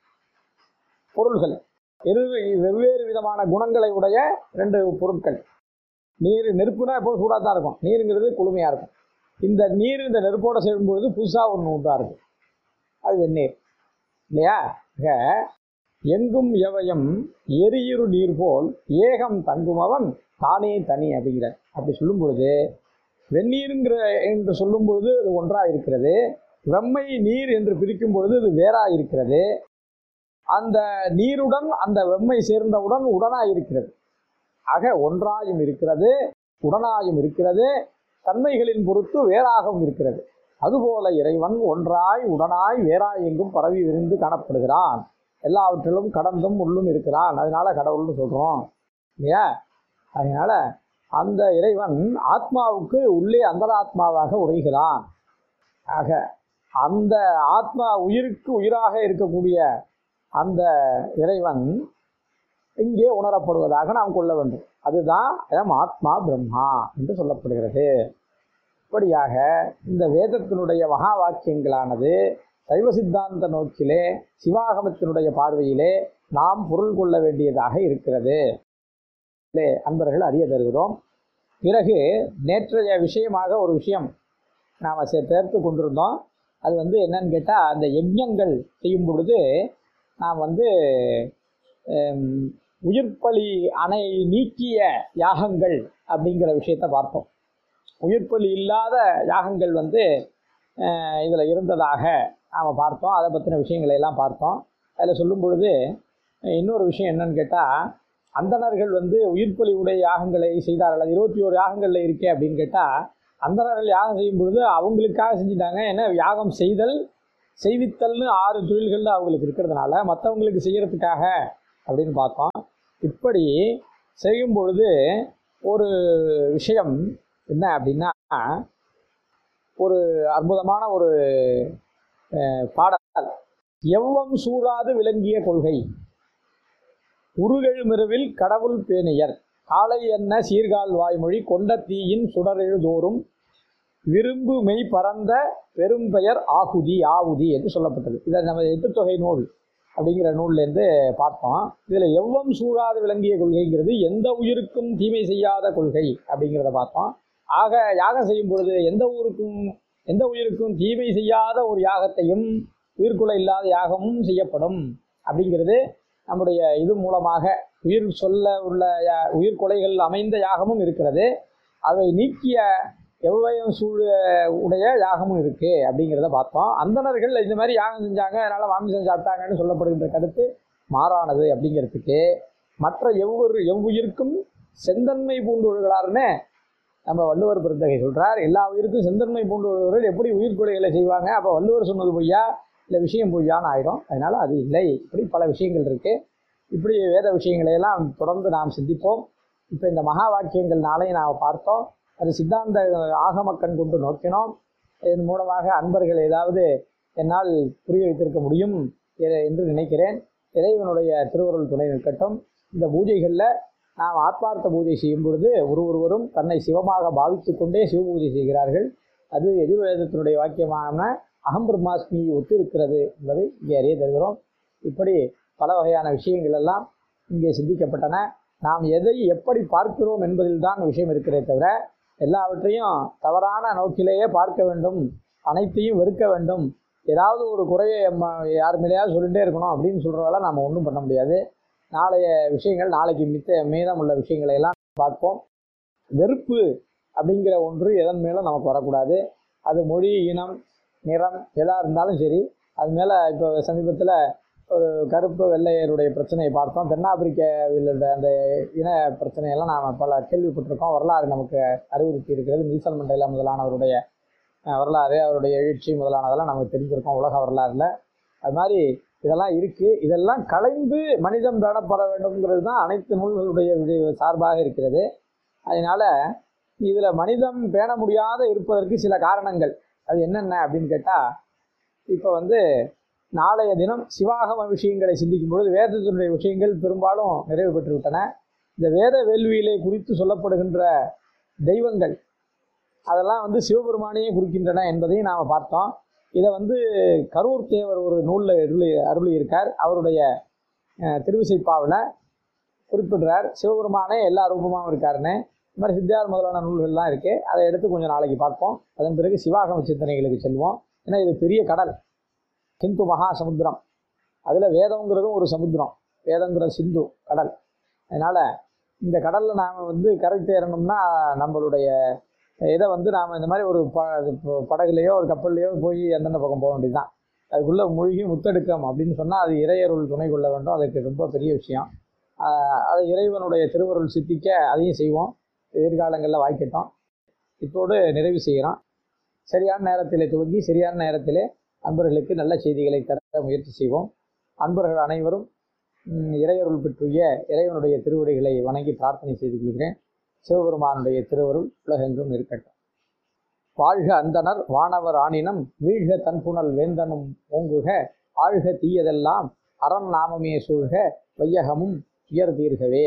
பொருள்கள் எதிர் வெவ்வேறு விதமான குணங்களை உடைய ரெண்டு பொருட்கள் நீர் நெருப்புனா எப்போதும் சூடாக தான் இருக்கும் நீருங்கிறது குளுமையாக இருக்கும் இந்த நீர் இந்த நெருப்போட சேரும்பொழுது புதுசாக ஒன்று உண்டாக இருக்கும் அது வெந்நீர் இல்லையா ஆக எங்கும் எவையும் எரியுறு நீர் போல் ஏகம் தங்குமவன் தானே தனி அப்படிங்கிறார் அப்படி சொல்லும் பொழுது வெந்நீருங்கிற என்று சொல்லும் பொழுது அது ஒன்றாக இருக்கிறது வெம்மை நீர் என்று பிரிக்கும் பொழுது அது வேறா இருக்கிறது அந்த நீருடன் அந்த வெம்மை சேர்ந்தவுடன் உடனாய் இருக்கிறது ஆக ஒன்றாயும் இருக்கிறது உடனாயும் இருக்கிறது தன்மைகளின் பொறுத்து வேறாகவும் இருக்கிறது அதுபோல இறைவன் ஒன்றாய் உடனாய் வேறாய் எங்கும் பரவி விரிந்து காணப்படுகிறான் எல்லாவற்றிலும் கடந்தும் உள்ளும் இருக்கிறான் அதனால கடவுள்னு சொல்கிறோம் இல்லையா அதனால அந்த இறைவன் ஆத்மாவுக்கு உள்ளே அந்தராத்மாவாக உரைகிறான் ஆக அந்த ஆத்மா உயிருக்கு உயிராக இருக்கக்கூடிய அந்த இறைவன் இங்கே உணரப்படுவதாக நாம் கொள்ள வேண்டும் அதுதான் அயம் ஆத்மா பிரம்மா என்று சொல்லப்படுகிறது இப்படியாக இந்த வேதத்தினுடைய மகா வாக்கியங்களானது சைவ சித்தாந்த நோக்கிலே சிவாகமத்தினுடைய பார்வையிலே நாம் பொருள் கொள்ள வேண்டியதாக இருக்கிறது இதிலே அன்பர்கள் அறிய தருகிறோம் பிறகு நேற்றைய விஷயமாக ஒரு விஷயம் நாம் சேர்த்து கொண்டிருந்தோம் அது வந்து என்னன்னு கேட்டால் அந்த யஜ்ஞங்கள் செய்யும் பொழுது நாம் வந்து ஹம், உயிர்ப்பலி அணை நீக்கிய யாகங்கள் அப்படிங்கிற விஷயத்தை பார்த்தோம் உயிர்ப்பலி இல்லாத யாகங்கள் வந்து இதில் இருந்ததாக நாம் பார்த்தோம் அதை பற்றின விஷயங்களை எல்லாம் பார்த்தோம் அதில் சொல்லும் பொழுது அஹ், இன்னொரு விஷயம் என்னன்னு கேட்டால் அந்தணர்கள் வந்து உயிர்ப்பலி உடைய யாகங்களை செய்தார்கள் அது இருபத்தி ஓரு யாகங்களில் இருக்கே அப்படின்னு கேட்டால் அந்தணர்கள் யாகம் செய்யும் பொழுது அவங்களுக்காக செஞ்சுட்டாங்க ஏன்னா யாகம் செய்தல் செய்வித்தல்னு ஆறு தொழில்கள் அவங்களுக்கு இருக்கிறதுனால மற்றவங்களுக்கு செய்யறதுக்காக அப்படின்னு பார்த்தோம் இப்படி செய்யும் பொழுது ஒரு விஷயம் என்ன அப்படின்னா ஒரு அற்புதமான ஒரு அஹ், பாடல் எவ்வம் சூழாது விளங்கிய கொள்கை உருகெழுமிருவில் கடவுள் பேணியர் காலை என்ன சீர்கால் வாய்மொழி கொண்ட தீயின் சுடரெழுதோறும் விரும்பு மெய் பரந்த பெரும்பெயர் ஆகுதி ஆவுதி என்று சொல்லப்பட்டது இதை நம்ம எட்டுத்தொகை நூல் அப்படிங்கிற நூல்லேருந்து பார்த்தோம் இதில் எவ்வம் சூழாது விளங்கிய கொள்கைங்கிறது எந்த உயிருக்கும் தீமை செய்யாத கொள்கை அப்படிங்கிறத பார்த்தோம் ஆக யாகம் செய்யும் பொழுது எந்த ஊருக்கும் எந்த உயிருக்கும் தீமை செய்யாத ஒரு யாகத்தையும் உயிர்க்குலை இல்லாத யாகமும் செய்யப்படும் அப்படிங்கிறது நம்முடைய இது மூலமாக உயிர் சொல்ல உள்ள யா- உயிர்கொலைகள் அமைந்த யாகமும் இருக்கிறது அதை நீக்கிய எவ்வயம் சூழ உடைய யாகமும் இருக்கு அப்படிங்கிறத பார்த்தோம் அந்தணர்கள் இந்த மாதிரி யாகம் செஞ்சாங்க அதனால மாமிசம் சாப்பிட்டாங்கன்னு சொல்லப்படுகின்ற கருத்து மாறானது அப்படிங்கிறதுக்கு மற்ற எவ்வொரு எவ்வுயிருக்கும் செந்தன்மை பூண்டுகளார்னு நம்ம வள்ளுவர் பெருந்தகை சொல்றார் எல்லா உயிருக்கும் செந்தன்மை பூண்டுள்ளவர்கள் எப்படி உயிர்கொலைகளை செய்வாங்க அப்போ வள்ளுவர் சொன்னது பொய்யா இல்லை விஷயம் பொய்யான்னு ஆயிடும் அதனால அது இல்லை இப்படி பல விஷயங்கள் இருக்கு இப்படி வேத விஷயங்களை எல்லாம் தொடர்ந்து நாம் சிந்திப்போம் இப்போ இந்த மகா வாக்கியங்கள் நாளையும் நாம் பார்த்தோம் அது சித்தாந்த ஆகம கண் கொண்டு நோக்கினோம் இதன் மூலமாக அன்பர்கள் ஏதாவது என்னால் புரிய வைத்திருக்க முடியும் எ- என்று நினைக்கிறேன் இறைவனுடைய திருவருள் துணை நிற்கட்டும் இந்த பூஜைகளில் நாம் ஆத்மார்த்த பூஜை செய்யும் பொழுது ஒரு ஒருவரும் தன்னை சிவமாக பாவித்து கொண்டே சிவ பூஜை செய்கிறார்கள் அது எதிர்வேதத்தினுடைய வாக்கியமான அகம் பிரம்மாஸ்மி ஒத்து இருக்கிறது என்பதை இங்கே அறிய தருகிறோம் இப்படி பல வகையான விஷயங்கள் எல்லாம் இங்கே சிந்திக்கப்பட்டன நாம் எதை எப்படி பார்க்கிறோம் என்பதில் தான் விஷயம் இருக்கிறதே தவிர எல்லாவற்றையும் தவறான நோக்கிலேயே பார்க்க வேண்டும் அனைத்தையும் வெறுக்க வேண்டும் ஏதாவது ஒரு குறையை நம்ம யார் மேலேயாவது சொல்லிகிட்டே இருக்கணும் அப்படின்னு சொல்கிறவங்கள நாம் ஒன்றும் பண்ண முடியாது நாளைய விஷயங்கள் நாளைக்கு மித்த மீதம் உள்ள விஷயங்களை எல்லாம் பார்ப்போம் வெறுப்பு அப்படிங்கிற ஒன்று எதன் மேலும் நமக்கு வரக்கூடாது அது மொழி இனம் நிறம் எதாக இருந்தாலும் சரி அது மேலே இப்போ சமீபத்தில் ஒரு கருப்பு வெள்ளையருடைய பிரச்சனையை பார்த்தோம் தென்னாப்பிரிக்காவில் உள்ள அந்த இன பிரச்சனையெல்லாம் நாம் பல கேள்விப்பட்டிருக்கோம் வரலாறு நமக்கு அறிவுறுத்தி இருக்கிறது நீசல் மண்டேலா முதலானவருடைய அஹ், வரலாறு அவருடைய எழுச்சி முதலானதெல்லாம் நமக்கு தெரிஞ்சிருக்கோம் உலக வரலாறுல அது மாதிரி இதெல்லாம் இருக்குது இதெல்லாம் கலைந்து மனிதம் பேணப்பட வேண்டும்ங்கிறது தான் அனைத்து நூல்களுடைய வி- சார்பாக இருக்கிறது அதனால் இதில் மனிதம் பேண முடியாத இருப்பதற்கு சில காரணங்கள் அது என்னென்ன அப்படின்னு கேட்டால் இப்போ வந்து நாளைய தினம் சிவாகம விஷயங்களை சிந்திக்கும் பொழுது வேதத்தினுடைய விஷயங்கள் பெரும்பாலும் நிறைவு பெற்று விட்டன இந்த வேத வேள்வியிலே குறித்து சொல்லப்படுகின்ற தெய்வங்கள் அதெல்லாம் வந்து சிவபெருமானையே குறிக்கின்றன என்பதையும் நாம் பார்த்தோம் இதை வந்து கரூர் தேவர் ஒரு நூலில் அருளி அருளி இருக்கார் அவருடைய அஹ், திருவிசைப்பாவில் குறிப்பிடுறார் சிவபெருமானே எல்லா ரூபமாகவும் இருக்காருன்னு இந்த மாதிரி சித்தியார் முதலான நூல்கள்லாம் இருக்குது அதை எடுத்து கொஞ்சம் நாளைக்கு பார்ப்போம் அதன் பிறகு சிவாகம சிந்தனைகளுக்கு செல்வோம் ஏன்னா இது பெரிய கடல் ஹிந்து மகா சமுத்திரம் அதில் வேதங்கிறதும் ஒரு சமுத்திரம் வேதங்கிற சிந்து கடல் அதனால் இந்த கடலில் நாம் வந்து கரை தேரணும்னா நம்மளுடைய இதை வந்து நாம் இந்த மாதிரி ஒரு ப ப- படகுலையோ ஒரு கப்பல்லையோ போய் எந்தெந்த பக்கம் போக வேண்டியதுதான் அதுக்குள்ளே மூழ்கி முத்தெடுக்கம் அப்படின்னு சொன்னால் அது இறையருள் துணை கொள்ள வேண்டும் அதுக்கு ரொம்ப பெரிய விஷயம் ஆஹ் அது இறைவனுடைய திருவருள் சித்திக்க அதையும் செய்வோம் எதிர்காலங்களில் வாய்க்கட்டும் இத்தோடு நிறைவு செய்கிறோம் சரியான நேரத்திலே துவங்கி சரியான நேரத்திலே அன்பர்களுக்கு நல்ல செய்திகளை தர முயற்சி செய்வோம் அன்பர்கள் அனைவரும் ம், இறையருள் பெற்றுய இறைவனுடைய திருவடிகளை வணங்கி பிரார்த்தனை செய்து கொள்கிறேன் சிவபெருமானுடைய திருவருள் உலகெங்கும் இருக்கட்டும் வாழ்க அந்தணர் வானவர் ஆணினம் வீழ்க தன்புணல் வேந்தனும் ஓங்குக ஆழ்க தீயதெல்லாம் அரண் நாமமே சூழ்க வையகமும் உயர் தீர்கவே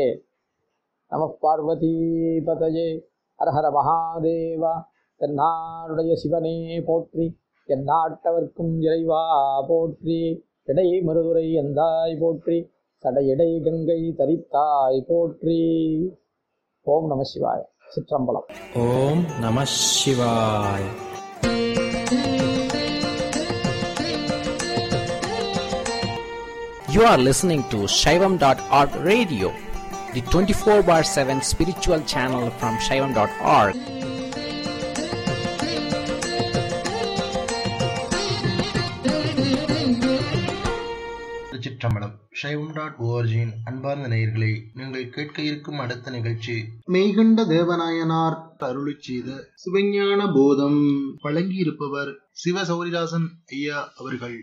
நம பார்வதி பதயே ஹரஹர மகாதேவா தென்னாடுடைய சிவனே போற்றி எந்நாட்டவர்க்கும் இறைவா போற்றி இடை மருதுரை எந்தாய் போற்றி சடையடை கங்கை தரித்தாய் போற்றி ஓம் நம சிவாய சிற்றம்பலம் ஓம் நம சிவாய் You are listening to Shaivam.org radio, the 24 bar 7 spiritual channel from Shaivam.org. திருச்சிற்றம்பலம் சைவம் டாட் ஓஆர்ஜியின் அன்பார்ந்த நேயர்களே நீங்கள் கேட்க இருக்கும் அடுத்த நிகழ்ச்சி மெய்கண்ட தேவநாயனார் அருளி செய்த சிவஞான போதம் வழங்கியிருப்பவர் சிவ சௌரிதாசன் ஐயா அவர்கள்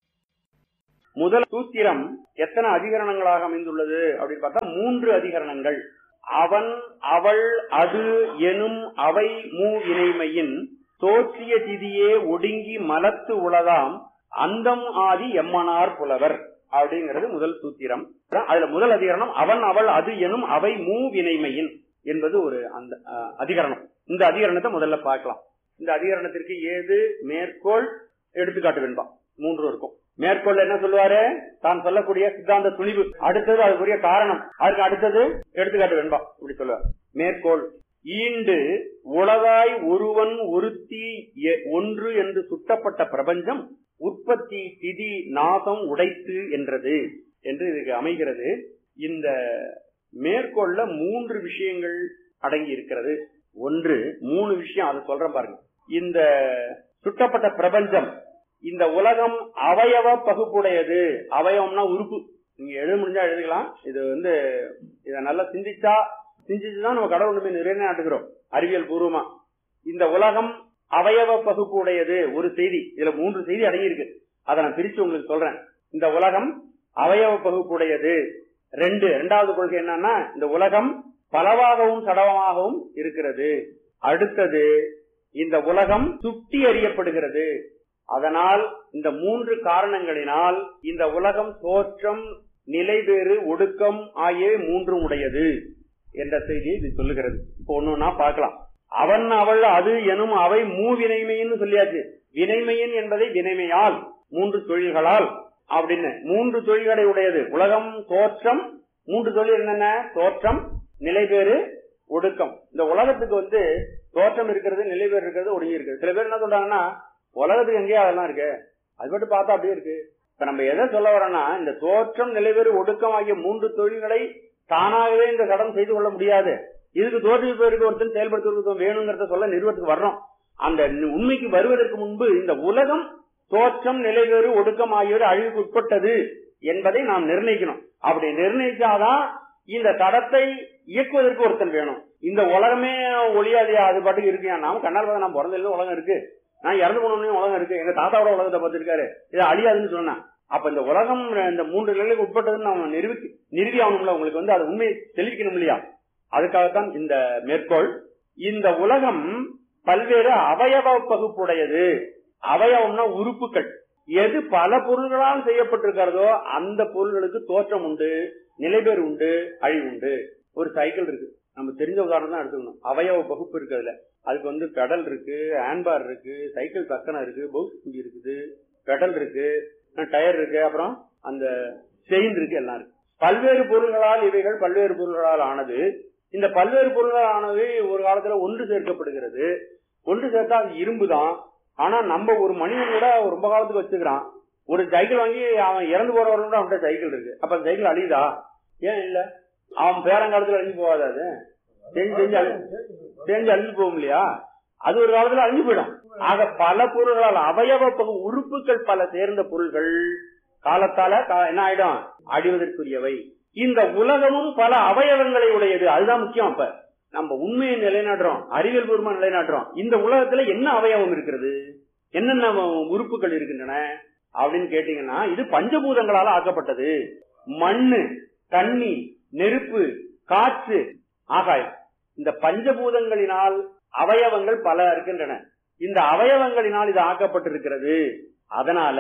முதல் சூத்திரம் எத்தனை அதிகரணங்களாக அமைந்துள்ளது அப்படின்னு பார்த்தா மூன்று அதிகரணங்கள் அவன் அவள் அது எனும் அவை மூ இணைமையின் தோற்றிய திதியே ஒடுங்கி மலத்து உளதாம் அந்தம் ஆதி எம்மனார் புலவர் அப்படிங்கிறது முதல் சூத்திரம் அதுல முதல் அதிகரணம் அவன் அவள் அது எனும் அவை மூ வினைமையின் என்பது ஒரு அந்த அஹ், அதிகரணம் இந்த அதிகரணத்தை முதல்ல பார்க்கலாம் இந்த அதிகரணத்திற்கு ஏது மேற்கோள் எடுத்துக்காட்டு வெண்பா மூன்று இருக்கும் மேற்கோள் என்ன சொல்லுவாரு தான் சொல்லக்கூடிய சித்தாந்த துணிவு அடுத்தது அதுக்குரிய காரணம் அதுக்கு அடுத்தது எடுத்துக்காட்டு வெண்பா இப்படி சொல்லுவார் மேற்கோள் ஈண்டு உளதாய் ஒருவன் ஒருத்தி எ- ஒன்று என்று சுட்டப்பட்ட பிரபஞ்சம் உற்பத்தி திதி நாசம் உடைத்து என்றது என்று இதுக்கு அமைகிறது இந்த மேற்கொள்ள மூன்று விஷயங்கள் அடங்கி இருக்கிறது ஒன்று மூணு விஷயம் அதை சொல்றேன் பாருங்க இந்த சுட்டப்பட்ட பிரபஞ்சம் இந்த உலகம் அவயவ பகுப்புடையது அவயவம்னா உறுப்பு நீங்க எழுத முடிஞ்சா எழுதிக்கலாம் இது வந்து இத நல்லா சிந்திச்சா சிந்திச்சுதான் நம்ம கடவுள் போய் நிறைய நாட்டுகிறோம் அறிவியல் பூர்வமா இந்த உலகம் அவயவ பகுப்பு உடையது ஒரு செய்தி இதுல மூன்று செய்தி அடங்கி இருக்கு அதை நான் பிரிச்சு உங்களுக்கு சொல்றேன் இந்த உலகம் அவயவ பகுப்பு உடையது ரெண்டு இரண்டாவது கொள்கை என்னன்னா இந்த உலகம் பலவாகவும் சடவமாகவும் இருக்கிறது அடுத்தது இந்த உலகம் சுட்டி அறியப்படுகிறது அதனால் இந்த மூன்று காரணங்களினால் இந்த உலகம் தோற்றம் நிலைவேறு ஒடுக்கம் ஆகியவை மூன்றும் உடையது என்ற செய்தியை இது சொல்லுகிறது இப்போ ஒண்ணுன்னா பார்க்கலாம் அவன் அவள் அது எனும் அவை மூவினைமைன்னு சொல்லியாச்சு வினைமையின் என்பதை வினைமையால் மூன்று தொழில்களால் அப்படின்னு மூன்று தொழில்களை உடையது உலகம் தோற்றம் மூன்று தொழில் என்னென்ன தோற்றம் நிலைபேறு ஒடுக்கம் இந்த உலகத்துக்கு வந்து தோற்றம் இருக்கிறது நிலைபேறு இருக்கிறது ஒடுங்கி இருக்குது சில பேர் என்ன சொல்றாங்கன்னா உலகத்துக்கு எங்கேயா அதெல்லாம் இருக்கு அது மட்டும் பார்த்தா அப்படியே இருக்கு இப்ப நம்ம எதை சொல்ல வரோம்னா இந்த தோற்றம் நிலைபேறு ஒடுக்கம் ஆகிய மூன்று தொழில்களை தானாகவே இந்த கடன் செய்து கொள்ள முடியாது இதுக்கு தோற்றுவிப்பதற்கு ஒருத்தன் செயல்படுத்துவதற்கு வேணுங்கிறத சொல்ல நிறுவனத்துக்கு வர்றோம் அந்த நி- உண்மைக்கு வருவதற்கு முன்பு இந்த உலகம் தோற்றம் நிலைவேறு ஒடுக்கம் ஆகியோர் அழிவுக்கு உட்பட்டது என்பதை நாம் நிர்ணயிக்கணும் அப்படி நிர்ணயிச்சாதான் இந்த தடத்தை இயக்குவதற்கு ஒருத்தன் வேணும் இந்த உலகமே ஒளியாதையா அது பாட்டுக்கு இருக்கு நாம கண்ணால் பார்த்தா நான் பிறந்ததுல உலகம் இருக்கு நான் இறந்து போனோடனே உலகம் இருக்கு எங்க தாத்தாவோட உலகத்தை பார்த்திருக்காரு இது அழியாதுன்னு சொன்னேன் அப்ப இந்த உலகம் இந்த மூன்று நிலைக்கு உட்பட்டதுன்னு நம்ம நிரூபி நிறுவி ஆகணும்ல உங்களுக்கு வந்து அது உண்மையை தெளிவிக்கணும் இல்லையா அதுக்காகத்தான் இந்த மேற்கோள் இந்த உலகம் பல்வேறு அவயவ பகுப்புடையது அவயவம்னா உறுப்புகள் எது பல பொருள்களால் செய்யப்பட்டிருக்கிறதோ அந்த பொருள்களுக்கு தோற்றம் உண்டு நிலைபேறு உண்டு அழிவு உண்டு ஒரு சைக்கிள் இருக்கு நம்ம தெரிஞ்ச உதாரணம் தான் எடுத்துக்கணும் அவயவ பகுப்பு இருக்கு அதுல அதுக்கு வந்து பெடல் இருக்கு ஹேண்ட்பார் இருக்கு சைக்கிள் சக்கரம் இருக்கு பவுஸ் குஞ்சி இருக்குது பெடல் இருக்கு டயர் இருக்கு அப்புறம் அந்த செயின் இருக்கு எல்லாம் இருக்கு பல்வேறு பொருள்களால் இவைகள் பல்வேறு பொருள்களால் ஆனது இந்த பல்வேறு பொருள்கள் ஆனது ஒரு காலத்துல ஒன்று சேர்க்கப்படுகிறது ஒன்று சேர்த்தா அது இரும்பு தான் ஆனா நம்ம ஒரு மனிதன் கூட ரொம்ப காலத்துக்கு வச்சுக்கிறான் ஒரு சைக்கிள் வாங்கி அவன் இறந்து போறவரும் கூட அவன்கிட்ட சைக்கிள் இருக்கு அப்ப அந்த சைக்கிள் அழியுதா ஏன் இல்ல அவன் பேரங்காலத்துல அழிஞ்சு போகாது அது செஞ்சு செஞ்சு அழி செஞ்சு அழிஞ்சு போகும் இல்லையா அது ஒரு காலத்துல அழிஞ்சு போயிடும் ஆக பல பொருள்களால் அவயவ பகு உறுப்புகள் பல சேர்ந்த பொருள்கள் காலத்தால கா- என்ன ஆயிடும் அழிவதற்குரியவை இந்த உலகமும் பல அவயவங்களை உடையது அதுதான் முக்கியம் அப்ப நம்ம உண்மையை நிலைநாட்டுறோம் அறிவியல் பூர்வமா நிலைநாட்டுறோம் இந்த உலகத்துல என்ன அவயவம் இருக்கிறது என்னென்ன உறுப்புகள் இருக்கின்றன அப்படின்னு கேட்டீங்கன்னா இது பஞ்சபூதங்களால ஆக்கப்பட்டது மண்ணு தண்ணி நெருப்பு காற்று ஆகாயம் இந்த பஞ்சபூதங்களினால் அவயவங்கள் பல இருக்கின்றன இந்த அவயவங்களினால் இது ஆக்கப்பட்டிருக்கிறது அதனால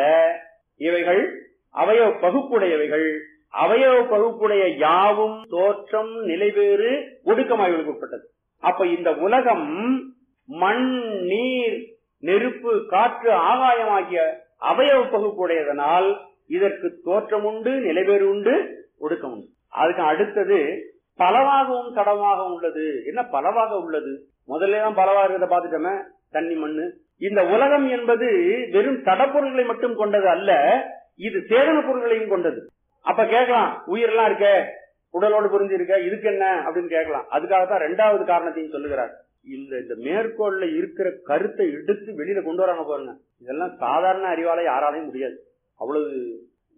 இவைகள் அவயவ பகுப்புடையவைகள் அவயவ பகுப்புடைய யாவும் தோற்றம் நிலைவேறு ஒடுக்கமாய்வுக்கு உட்பட்டது அப்ப இந்த உலகம் மண் நீர் நெருப்பு காற்று ஆகாயம் ஆகிய அவயவ பகுப்புடையதனால் இதற்கு தோற்றம் உண்டு நிலைவேறு உண்டு ஒடுக்கம் உண்டு அதுக்கு அடுத்தது பலவாகவும் தடமாகவும் உள்ளது என்ன பலவாக உள்ளது முதல்ல தான் பலவா இருக்கிறத பார்த்துட்டோமே தண்ணி மண்ணு இந்த உலகம் என்பது வெறும் தடப்பொருள்களை மட்டும் கொண்டது அல்ல இது சேதன பொருள்களையும் கொண்டது அப்ப கேட்கலாம் உயிரெல்லாம் இருக்க உடலோடு புரிஞ்சு இருக்க இதுக்கு என்ன அப்படின்னு கேட்கலாம் அதுக்காகத்தான் ரெண்டாவது காரணத்தையும் சொல்லுகிறார் இந்த இந்த மேற்கோள்ல இருக்கிற கருத்தை எடுத்து வெளியில கொண்டு வராங்க பாருங்க இதெல்லாம் சாதாரண அறிவால யாராலையும் முடியாது அவ்வளவு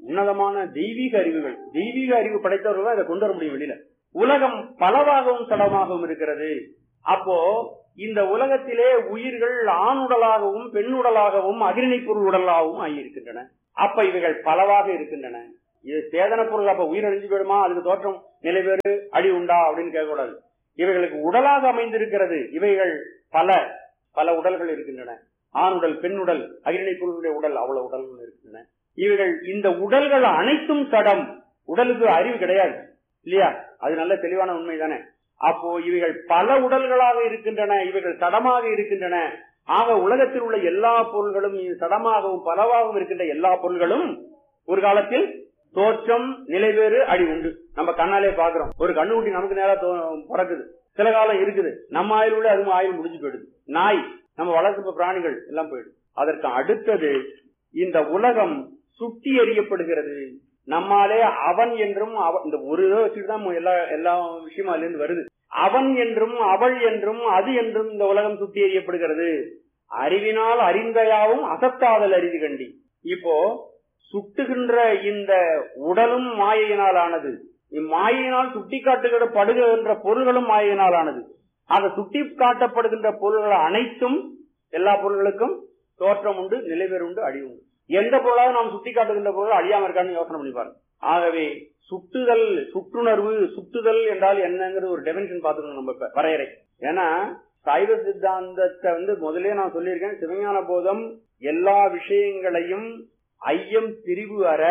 உன்னதமான தெய்வீக அறிவுகள் தெய்வீக அறிவு படைத்தவர்கள் தான் இதை கொண்டு வர முடியும் வெளியில உலகம் பலவாகவும் சடமாகவும் இருக்கிறது அப்போ இந்த உலகத்திலே உயிர்கள் ஆணுடலாகவும் பெண்ணுடலாகவும் அகிரிணை பொருள் உடலாகவும் ஆகியிருக்கின்றன அப்ப இவைகள் பலவாக இருக்கின்றன இது சேதன பொருள் அப்ப உயிர் அழிஞ்சு போயிடுமா அதுக்கு தோற்றம் நிலைவேறு அடி உண்டா அப்படின்னு கேட்கக்கூடாது இவைகளுக்கு உடலாக அமைந்திருக்கிறது இவைகள் பல பல உடல்கள் இருக்கின்றன ஆணுடல் பெண்ணுடல் அகிரிணை பொருளுடைய உடல் அவ்வளவு உடல்கள் இருக்கின்றன இவைகள் இந்த உடல்கள் அனைத்தும் சடம் உடலுக்கு அறிவு கிடையாது இல்லையா அது நல்ல தெளிவான உண்மை தானே அப்போ இவைகள் பல உடல்களாக இருக்கின்றன இவைகள் சடமாக இருக்கின்றன ஆக உலகத்தில் உள்ள எல்லா பொருள்களும் சடமாகவும் பலவாகவும் இருக்கின்ற எல்லா பொருள்களும் ஒரு காலத்தில் தோற்றம் நிலைவேறு அடி உண்டு நம்ம கண்ணாலே பாக்குறோம் ஒரு கண்ணுக்குட்டி நமக்கு நேரா தோ- பிறக்குது சில காலம் இருக்குது நம்ம ஆயுள் உள்ள அது ஆயுள் முடிஞ்சு போயிடுது நாய் நம்ம வளர்ப்பு பிராணிகள் எல்லாம் போயிடுது அதற்கு அடுத்தது இந்த உலகம் சுட்டி எறியப்படுகிறது நம்மாலே அவன் என்றும் அவ- இந்த ஒரு இதை வச்சுட்டு தான் எல்லா எல்லா விஷயமும் அதுல இருந்து வருது அவன் என்றும் அவள் என்றும் அது என்றும் இந்த உலகம் சுட்டி எறியப்படுகிறது அறிவினால் அறிந்தையாவும் அசத்தாதல் அறிவு கண்டி இப்போ சுட்டுகின்ற இந்த உடலும் மாயையினால் ஆனது இம்மாயினால் சுட்டி காட்டுகின்ற பொருள்களும் மாயையினால் ஆனது அந்த சுட்டி காட்டப்படுகின்ற பொருள்கள் அனைத்தும் எல்லா பொருள்களுக்கும் தோற்றம் உண்டு நிலைவேறு உண்டு அழிவு உண்டு எந்த பொருளாக நாம் சுட்டி காட்டுகின்ற பொருள் அழியாம இருக்கான்னு யோசனை பண்ணி பாருங்க ஆகவே சுட்டுதல் சுற்றுணர்வு சுட்டுதல் என்றால் என்னங்கிறது ஒரு டெபினிஷன் பார்த்துக்கணும் நம்ம இப்ப வரையறை ஏன்னா சைவ சித்தாந்தத்தை வந்து முதலே நான் சொல்லியிருக்கேன் சிவஞான போதம் எல்லா விஷயங்களையும் ஐயம் பிரிவு அற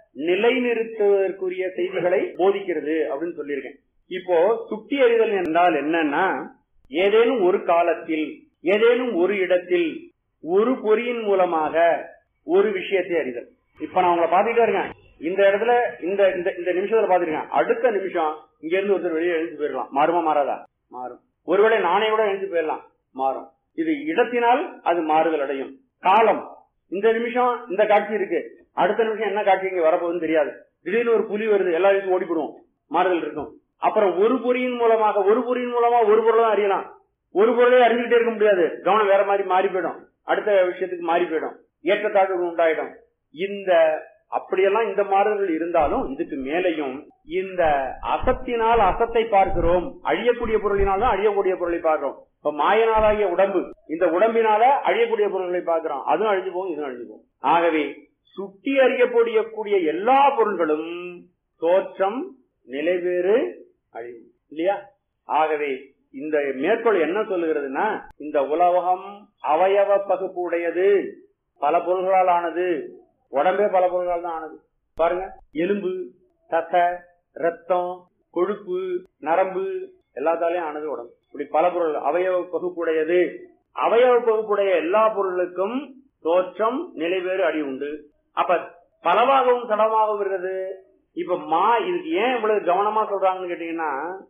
நிலைநிறுத்துவதற்குரிய செய்திகளை போதிக்கிறது அப்படின்னு சொல்லியிருக்கேன் இப்போ சுட்டி அறிதல் என்றால் என்னன்னா ஏதேனும் ஒரு காலத்தில் ஏதேனும் ஒரு இடத்தில் ஒரு பொறியின் மூலமாக ஒரு விஷயத்தை அறிதல் இப்ப நான் உங்களை பாத்துக்கிட்டே இருக்கேன் இந்த இடத்துல இந்த இந்த இந்த நிமிஷத்துல பாத்துருக்கேன் அடுத்த நிமிஷம் இங்க இருந்து ஒருத்தர் வெளியே எழுந்து போயிடலாம் மாறுமா மாறாதா மாறும் ஒருவேளை நானே கூட எழுந்து போயிடலாம் மாறும் இது இடத்தினால் அது மாறுதல் அடையும் காலம் இந்த நிமிஷம் இந்த காட்சி இருக்கு அடுத்த நிமிஷம் என்ன காட்சி இங்க வரப்போகுதுன்னு தெரியாது திடீர்னு ஒரு புலி வருது எல்லா விஷயம் ஓடி போடுவோம் மாறுதல் இருக்கும் அப்புறம் ஒரு பொறியின் மூலமாக ஒரு பொறியின் மூலமா ஒரு பொருளும் அறியலாம் ஒரு பொருளே அறிஞ்சுக்கிட்டே இருக்க முடியாது கவனம் வேற மாதிரி மாறி போயிடும் அடுத்த விஷயத்துக்கு மாறி போயிடும் ஏற்றத்தாழ்வு உண்டாயிடும் இந்த அப்படியெல்லாம் இந்த மாறுதல்கள் இருந்தாலும் இதுக்கு மேலையும் இந்த அசத்தினால் அசத்தை பார்க்கிறோம் அழியக்கூடிய பொருளினால் தான் அழியக்கூடிய பொருளை பார்க்கிறோம் இப்ப மாயனாலாகிய உடம்பு இந்த உடம்பினால அழியக்கூடிய பொருள்களை பார்க்கிறோம் அதுவும் அழிஞ்சு போகும் இதுவும் அழிஞ்சு போகும் ஆகவே சுட்டி அறியக்கூடிய எல்லா பொருள்களும் தோற்றம் நிலைவேறு அழிவு இல்லையா ஆகவே இந்த மேற்கோள் என்ன சொல்லுகிறதுனா இந்த உலகம் அவயவ பகுப்பு உடையது பல பொருள்களால் ஆனது உடம்பே பல பொருள்களால் தான் ஆனது பாருங்க எலும்பு தசை ரத்தம் கொழுப்பு நரம்பு எல்லாத்தாலையும் ஆனது உடம்பு இப்படி பல பொருள் அவயவ பகுப்புடையது அவயவ பகுப்புடைய எல்லா பொருளுக்கும் தோற்றம் நிலைவேறு அடி உண்டு அப்ப பலவாகவும் சடமாகவும் இருக்கிறது இப்ப மா இதுக்கு ஏன் இவ்வளவு கவனமா சொல்றாங்கன்னு கேட்டீங்கன்னா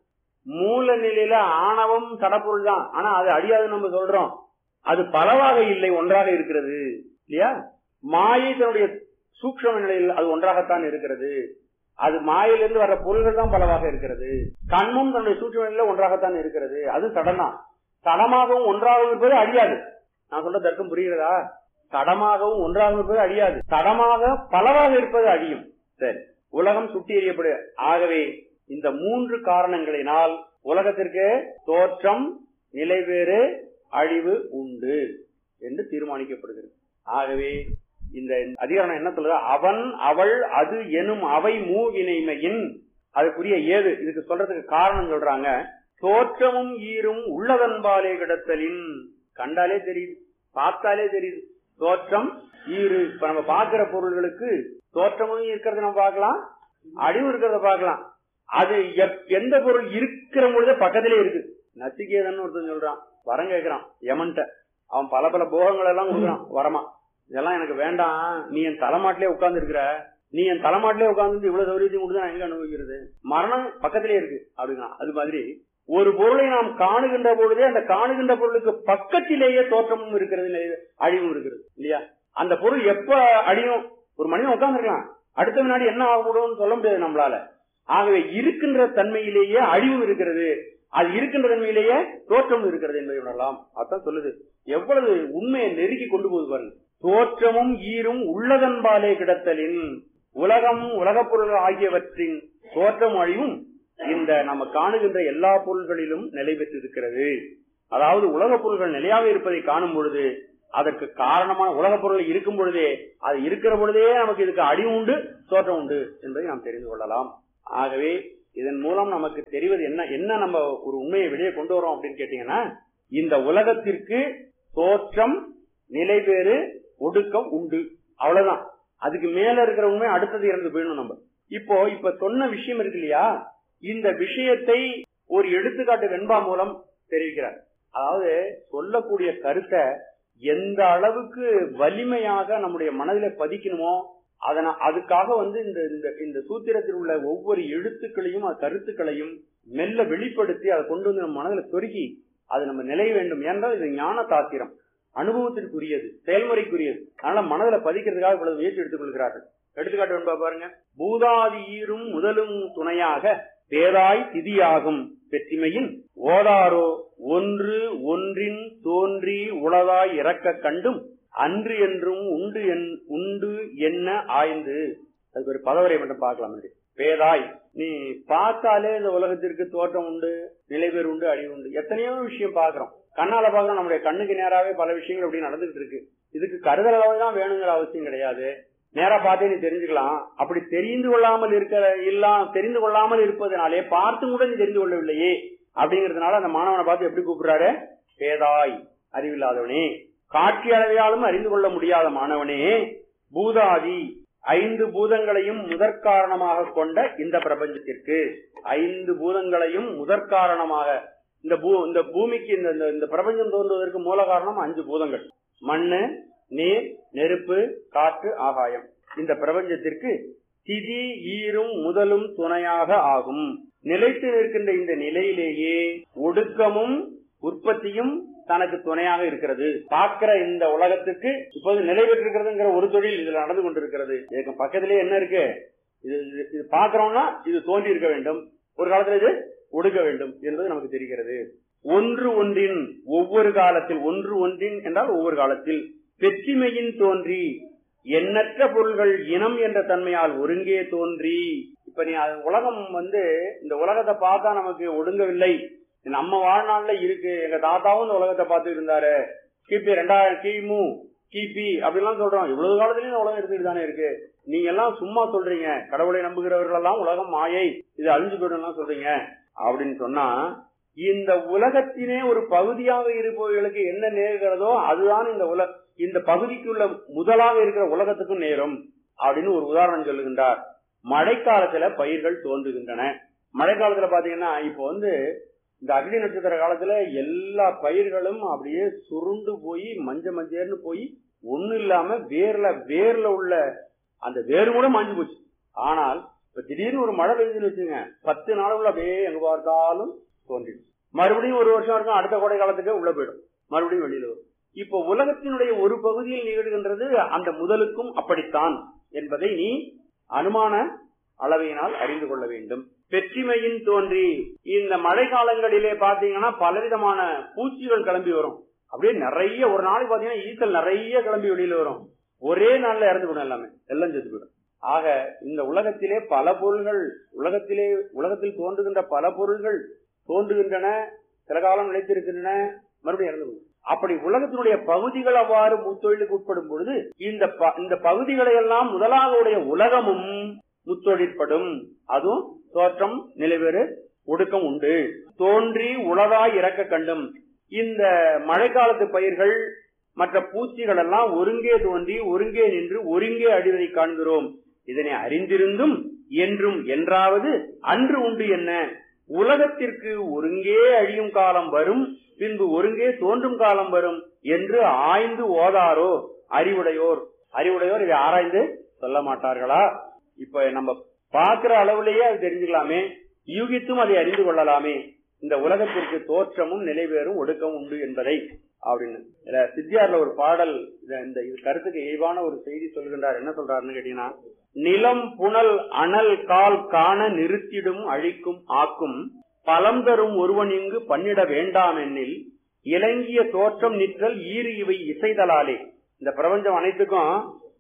மூல நிலையில ஆணவம் சடப்பொருள் தான் ஆனா அது அழியாதுன்னு நம்ம சொல்றோம் அது பலவாக இல்லை ஒன்றாக இருக்கிறது இல்லையா மாயை தன்னுடைய சூக்ஷ்ம நிலையில் அது ஒன்றாகத்தான் இருக்கிறது அது மாயிலிருந்து வர்ற பொருள்கள் தான் பலவாக இருக்கிறது கண்ணும் தன்னுடைய சூட்சும நிலையில ஒன்றாகத்தான் இருக்கிறது அது சடனா சடமாகவும் ஒன்றாகவும் இருப்பது அழியாது நான் சொல்ற தர்க்கம் புரிகிறதா தடமாகவும் ஒன்றாகவும் இருப்பது அழியாது தடமாக பலவாக இருப்பது அழியும் சரி உலகம் சுட்டி எறியப்படு ஆகவே இந்த மூன்று காரணங்களினால் உலகத்திற்கு தோற்றம் நிலைவேறு அழிவு உண்டு என்று தீர்மானிக்கப்படுகிறது ஆகவே இந்த அதிகாரம் என்ன சொல்லுது அவன் அவள் அது எனும் அவை மூ இணைமையின் அதுக்குரிய ஏது இதுக்கு சொல்றதுக்கு காரணம் சொல்றாங்க தோற்றமும் ஈரும் உள்ளதன்பாலே கிடத்தலின் கண்டாலே தெரியுது பார்த்தாலே தெரியுது தோற்றம் ஈறு இப்ப நம்ம பார்க்கிற பொருள்களுக்கு தோற்றமும் இருக்கிறத நம்ம பார்க்கலாம் அழிவு இருக்கிறத பார்க்கலாம் அது எப்- எந்த பொருள் இருக்கிற பொழுதே பக்கத்திலே இருக்கு நச்சிகேதன் ஒருத்தன் சொல்றான் வரம் கேட்கிறான் யமன்ட்ட அவன் பல பல போகங்கள் எல்லாம் கொடுக்குறான் வரமா இதெல்லாம் எனக்கு வேண்டாம் நீ என் தலைமாட்டிலே உட்கார்ந்து இருக்கிற நீ என் தலைமாட்டிலே உட்கார்ந்து இவ்வளவு சௌரியத்தையும் கொடுத்து நான் எங்க அனுபவிக்கிறது மரணம் பக்கத்திலே இருக்கு அப்படின்னா அது மாதிரி ஒரு பொருளை நாம் காணுகின்ற பொழுதே அந்த காணுகின்ற பொருளுக்கு பக்கத்திலேயே தோற்றமும் இருக்கிறது நிலை- அழிவும் இருக்கிறது இல்லையா அந்த பொருள் எப்ப அழியும் ஒரு மனிதன் உட்கார்ந்துருக்கலாம் அடுத்த வினாடி என்ன ஆகக்கூடும் சொல்ல முடியாது நம்மளால ஆகவே இருக்கின்ற தன்மையிலேயே அழிவும் இருக்கிறது அது இருக்கின்ற தன்மையிலேயே தோற்றமும் இருக்கிறது என்பதை உணரலாம் அதான் சொல்லுது எவ்வளவு உண்மையை நெருக்கி கொண்டு போகுது பாருங்க தோற்றமும் ஈரும் உள்ளதன்பாலே கிடத்தலின் உலகம் உலகப் பொருள்கள் ஆகியவற்றின் தோற்றம் அழிவும் இந்த நம்ம காணுகின்ற எல்லா பொருள்களிலும் நிலை பெற்றிருக்கிறது அதாவது உலகப் பொருள்கள் நிலையாக இருப்பதை காணும் பொழுது அதற்கு காரணமான உலகப் பொருள் இருக்கும் பொழுதே அது இருக்கிற பொழுதே நமக்கு இதுக்கு அடி உண்டு தோற்றம் உண்டு என்பதை நாம் தெரிந்து கொள்ளலாம் ஆகவே இதன் மூலம் நமக்கு தெரிவது என்ன என்ன நம்ம ஒரு உண்மையை வெளியே கொண்டு வரோம் அப்படின்னு கேட்டீங்கன்னா இந்த உலகத்திற்கு தோற்றம் நிலை வேறு ஒடுக்கம் உண்டு அவ்வளவுதான் அதுக்கு மேல இருக்கிற உண்மை அடுத்தது இறந்து போயிடணும் நம்ம இப்போ இப்ப சொன்ன விஷயம் இருக்கு இல்லையா இந்த விஷயத்தை ஒரு எடுத்துக்காட்டு வெண்பா மூலம் தெரிவிக்கிறார் அதாவது சொல்லக்கூடிய கருத்தை எந்த அளவுக்கு வலிமையாக நம்முடைய மனதில பதிக்கணுமோ அதன அதுக்காக வந்து இந்த இந்த இந்த சூத்திரத்தில் உள்ள ஒவ்வொரு எழுத்துக்களையும் அது கருத்துக்களையும் மெல்ல வெளிப்படுத்தி அதை கொண்டு வந்து நம்ம மனதில் சொருகி அது நம்ம நிலைய வேண்டும் என்றால் இது ஞான தாத்திரம் அனுபவத்திற்குரியது செயல்முறைக்குரியது அதனால மனதில பதிக்கிறதுக்காக இவ்வளவு முயற்சி எடுத்துக் கொள்கிறார்கள் எடுத்துக்காட்டு வேணும்பா பாருங்க பூதாதி ஈரும் முதலும் துணையாக பேதாய் திதியாகும் பெற்றிமையின் ஓதாரோ ஒன்று ஒன்றின் தோன்றி உளதாய் இறக்க கண்டும் அன்று என்றும் உண்டு என் உண்டு என்ன ஆய்ந்து அதுக்கு ஒரு பதவரை மட்டும் பார்க்கலாம் அப்படி. பேதாய் நீ பார்த்தாலே இந்த உலகத்திற்கு தோற்றம் உண்டு நிலைபேர் உண்டு அழிவு உண்டு எத்தனையோ விஷயம் பார்க்கிறோம் கண்ணால பார்க்கறோம் நம்முடைய கண்ணுக்கு நேராவே பல விஷயங்கள் அப்படி நடந்துகிட்டு இருக்கு இதுக்கு கருதல் அளவு தான் வேணுங்கிற அவசியம் கிடையாது நேரா பார்த்தே நீ தெரிஞ்சுக்கலாம் அப்படி தெரிந்து கொள்ளாமல் இருக்கிற இல்லா தெரிந்து கொள்ளாமல் இருப்பதனாலே பார்த்து கூட நீ தெரிந்து கொள்ளவில்லையே அப்படிங்கறதுனால அந்த மாணவனை பார்த்து எப்படி கூப்பிடுறாரு பேதாய் அறிவில்லாதவனே காட்சி அளவையாலும் அறிந்து கொள்ள முடியாத மாணவனே பூதாதி ஐந்து பூதங்களையும் முதற்காரணமாக கொண்ட இந்த பிரபஞ்சத்திற்கு ஐந்து பூதங்களையும் முதற்காரணமாக இந்த பூ இந்த பூமிக்கு இந்த இந்த- இந்த பிரபஞ்சம் தோன்றுவதற்கு மூல காரணம் அஞ்சு பூதங்கள் மண்ணு நீர் நெருப்பு காற்று ஆகாயம் இந்த பிரபஞ்சத்திற்கு திதி ஈரும் முதலும் துணையாக ஆகும் நிலைத்து நிற்கின்ற இந்த நிலையிலேயே ஒடுக்கமும் உற்பத்தியும் தனக்கு துணையாக இருக்கிறது பார்க்கிற இந்த உலகத்துக்கு இப்போது நிலை பெற்றிருக்கிறதுங்கிற ஒரு தொழில் இதுல நடந்து கொண்டிருக்கிறது இதுக்கு பக்கத்திலே என்ன இருக்கு இது இது- இது பார்க்கிறோம்னா இது தோன்றி இருக்க வேண்டும் ஒரு காலத்துல இது ஒடுக்க வேண்டும் என்பது நமக்கு தெரிகிறது ஒன்று ஒன்றின் ஒவ்வொரு காலத்தில் ஒன்று ஒன்றின் என்றால் ஒவ்வொரு காலத்தில் வெற்றிமையின் தோன்றி எண்ணற்ற பொருள்கள் இனம் என்ற தன்மையால் ஒருங்கே தோன்றி இப்ப நீ அது உலகம் வந்து இந்த உலகத்தை பார்த்தா நமக்கு ஒடுங்கவில்லை நம்ம வாழ்நாள்ல இருக்கு எங்க தாத்தாவும் இந்த உலகத்தை பார்த்து இருந்தாரு கிபி ரெண்டாயிரம் கிமு கிபி அப்படிலாம் சொல்றோம் இவ்வளவு காலத்துலயும் இந்த உலகம் இருந்துட்டு தானே இருக்கு நீங்க எல்லாம் சும்மா சொல்றீங்க கடவுளை நம்புகிறவர்கள் எல்லாம் உலகம் மாயை இது அழிஞ்சு போயிடும் சொல்றீங்க அப்படின்னு சொன்னா இந்த உலகத்தினே ஒரு பகுதியாக இருப்பவர்களுக்கு என்ன நேர்கிறதோ அதுதான் இந்த உலக இந்த பகுதிக்குள்ள முதலாக இருக்கிற உலகத்துக்கும் நேரும் அப்படின்னு ஒரு உதாரணம் சொல்லுகின்றார் மழைக்காலத்துல பயிர்கள் தோன்றுகின்றன மழைக்காலத்துல பாத்தீங்கன்னா இப்போ வந்து இந்த அக்னி நட்சத்திர காலத்துல எல்லா பயிர்களும் அப்படியே சுருண்டு போய் மஞ்ச மஞ்சேர்னு போய் ஒண்ணு இல்லாம வேர்ல வேர்ல உள்ள அந்த வேறு கூட மாஞ்சு போச்சு ஆனால் இப்ப திடீர்னு ஒரு மழை பெய்யுதுன்னு வச்சுங்க பத்து நாளுக்குள்ள அப்படியே எங்க பார்த்தாலும் தோன்றிடும் மறுபடியும் ஒரு வருஷம் இருக்கும் அடுத்த கோடை காலத்துக்கு உள்ள போயிடும் மறுபடியும் வெளியில வரும் இப்போ உலகத்தினுடைய ஒரு பகுதியில் நிகழ்கின்றது அந்த முதலுக்கும் அப்படித்தான் என்பதை நீ அனுமான அளவையினால் அறிந்து கொள்ள வேண்டும் வெற்றிமையின் தோன்றி இந்த மழை காலங்களிலே பாத்தீங்கன்னா பலவிதமான பூச்சிகள் கிளம்பி வரும் அப்படியே நிறைய ஒரு நாளைக்கு பாத்தீங்கன்னா ஈசல் நிறைய கிளம்பி வெளியில வரும் ஒரே நாள்ல இறந்து போயிடும் எல்லாமே எல்லாம் செத்து போயிடும் ஆக இந்த உலகத்திலே பல பொருள்கள் உலகத்திலே உலகத்தில் தோன்றுகின்ற பல பொருள்கள் தோன்றுகின்றன சில காலம் நிலைத்திருக்கின்றன மறுபடியும் இறந்து போகும் அப்படி உலகத்தினுடைய பகுதிகள் அவ்வாறு முத்தொழிலுக்கு உட்படும் பொழுது இந்த ப- இந்த பகுதிகளை எல்லாம் முதலாக உடைய உலகமும் முத்தொழிற்படும் அதுவும் தோற்றம் நிலைவேறு ஒடுக்கம் உண்டு தோன்றி உளதாய் இறக்க கண்டும் இந்த மழைக்காலத்து பயிர்கள் மற்ற பூச்சிகள் எல்லாம் ஒருங்கே தோன்றி ஒருங்கே நின்று ஒருங்கே அடிவதை காண்கிறோம் இதனை அறிந்திருந்தும் என்றும் என்றாவது அன்று உண்டு என்ன உலகத்திற்கு ஒருங்கே அழியும் காலம் வரும் பின்பு ஒருங்கே தோன்றும் காலம் வரும் என்று ஆய்ந்து ஓதாரோ அறிவுடையோர் அறிவுடையோர் இதை ஆராய்ந்து சொல்ல மாட்டார்களா இப்ப நம்ம பார்க்கிற அளவுலயே அது தெரிஞ்சுக்கலாமே யூகித்தும் அதை அறிந்து கொள்ளலாமே இந்த உலகத்திற்கு தோற்றமும் நிலைவேறும் ஒடுக்கம் உண்டு என்பதை அப்படின்னு இதுல சித்தியார்ல ஒரு பாடல் இத- இந்த இது கருத்துக்கு இயல்பான ஒரு செய்தி சொல்கின்றார் என்ன சொல்றாருன்னு கேட்டீங்கன்னா நிலம் புனல் அனல் கால் காண நிறுத்திடும் அழிக்கும் ஆக்கும் பலம் தரும் ஒருவன் இங்கு பண்ணிட வேண்டாம் எனில் இலங்கிய தோற்றம் நிற்றல் ஈறு இவை இசைதலாலே இந்த பிரபஞ்சம் அனைத்துக்கும்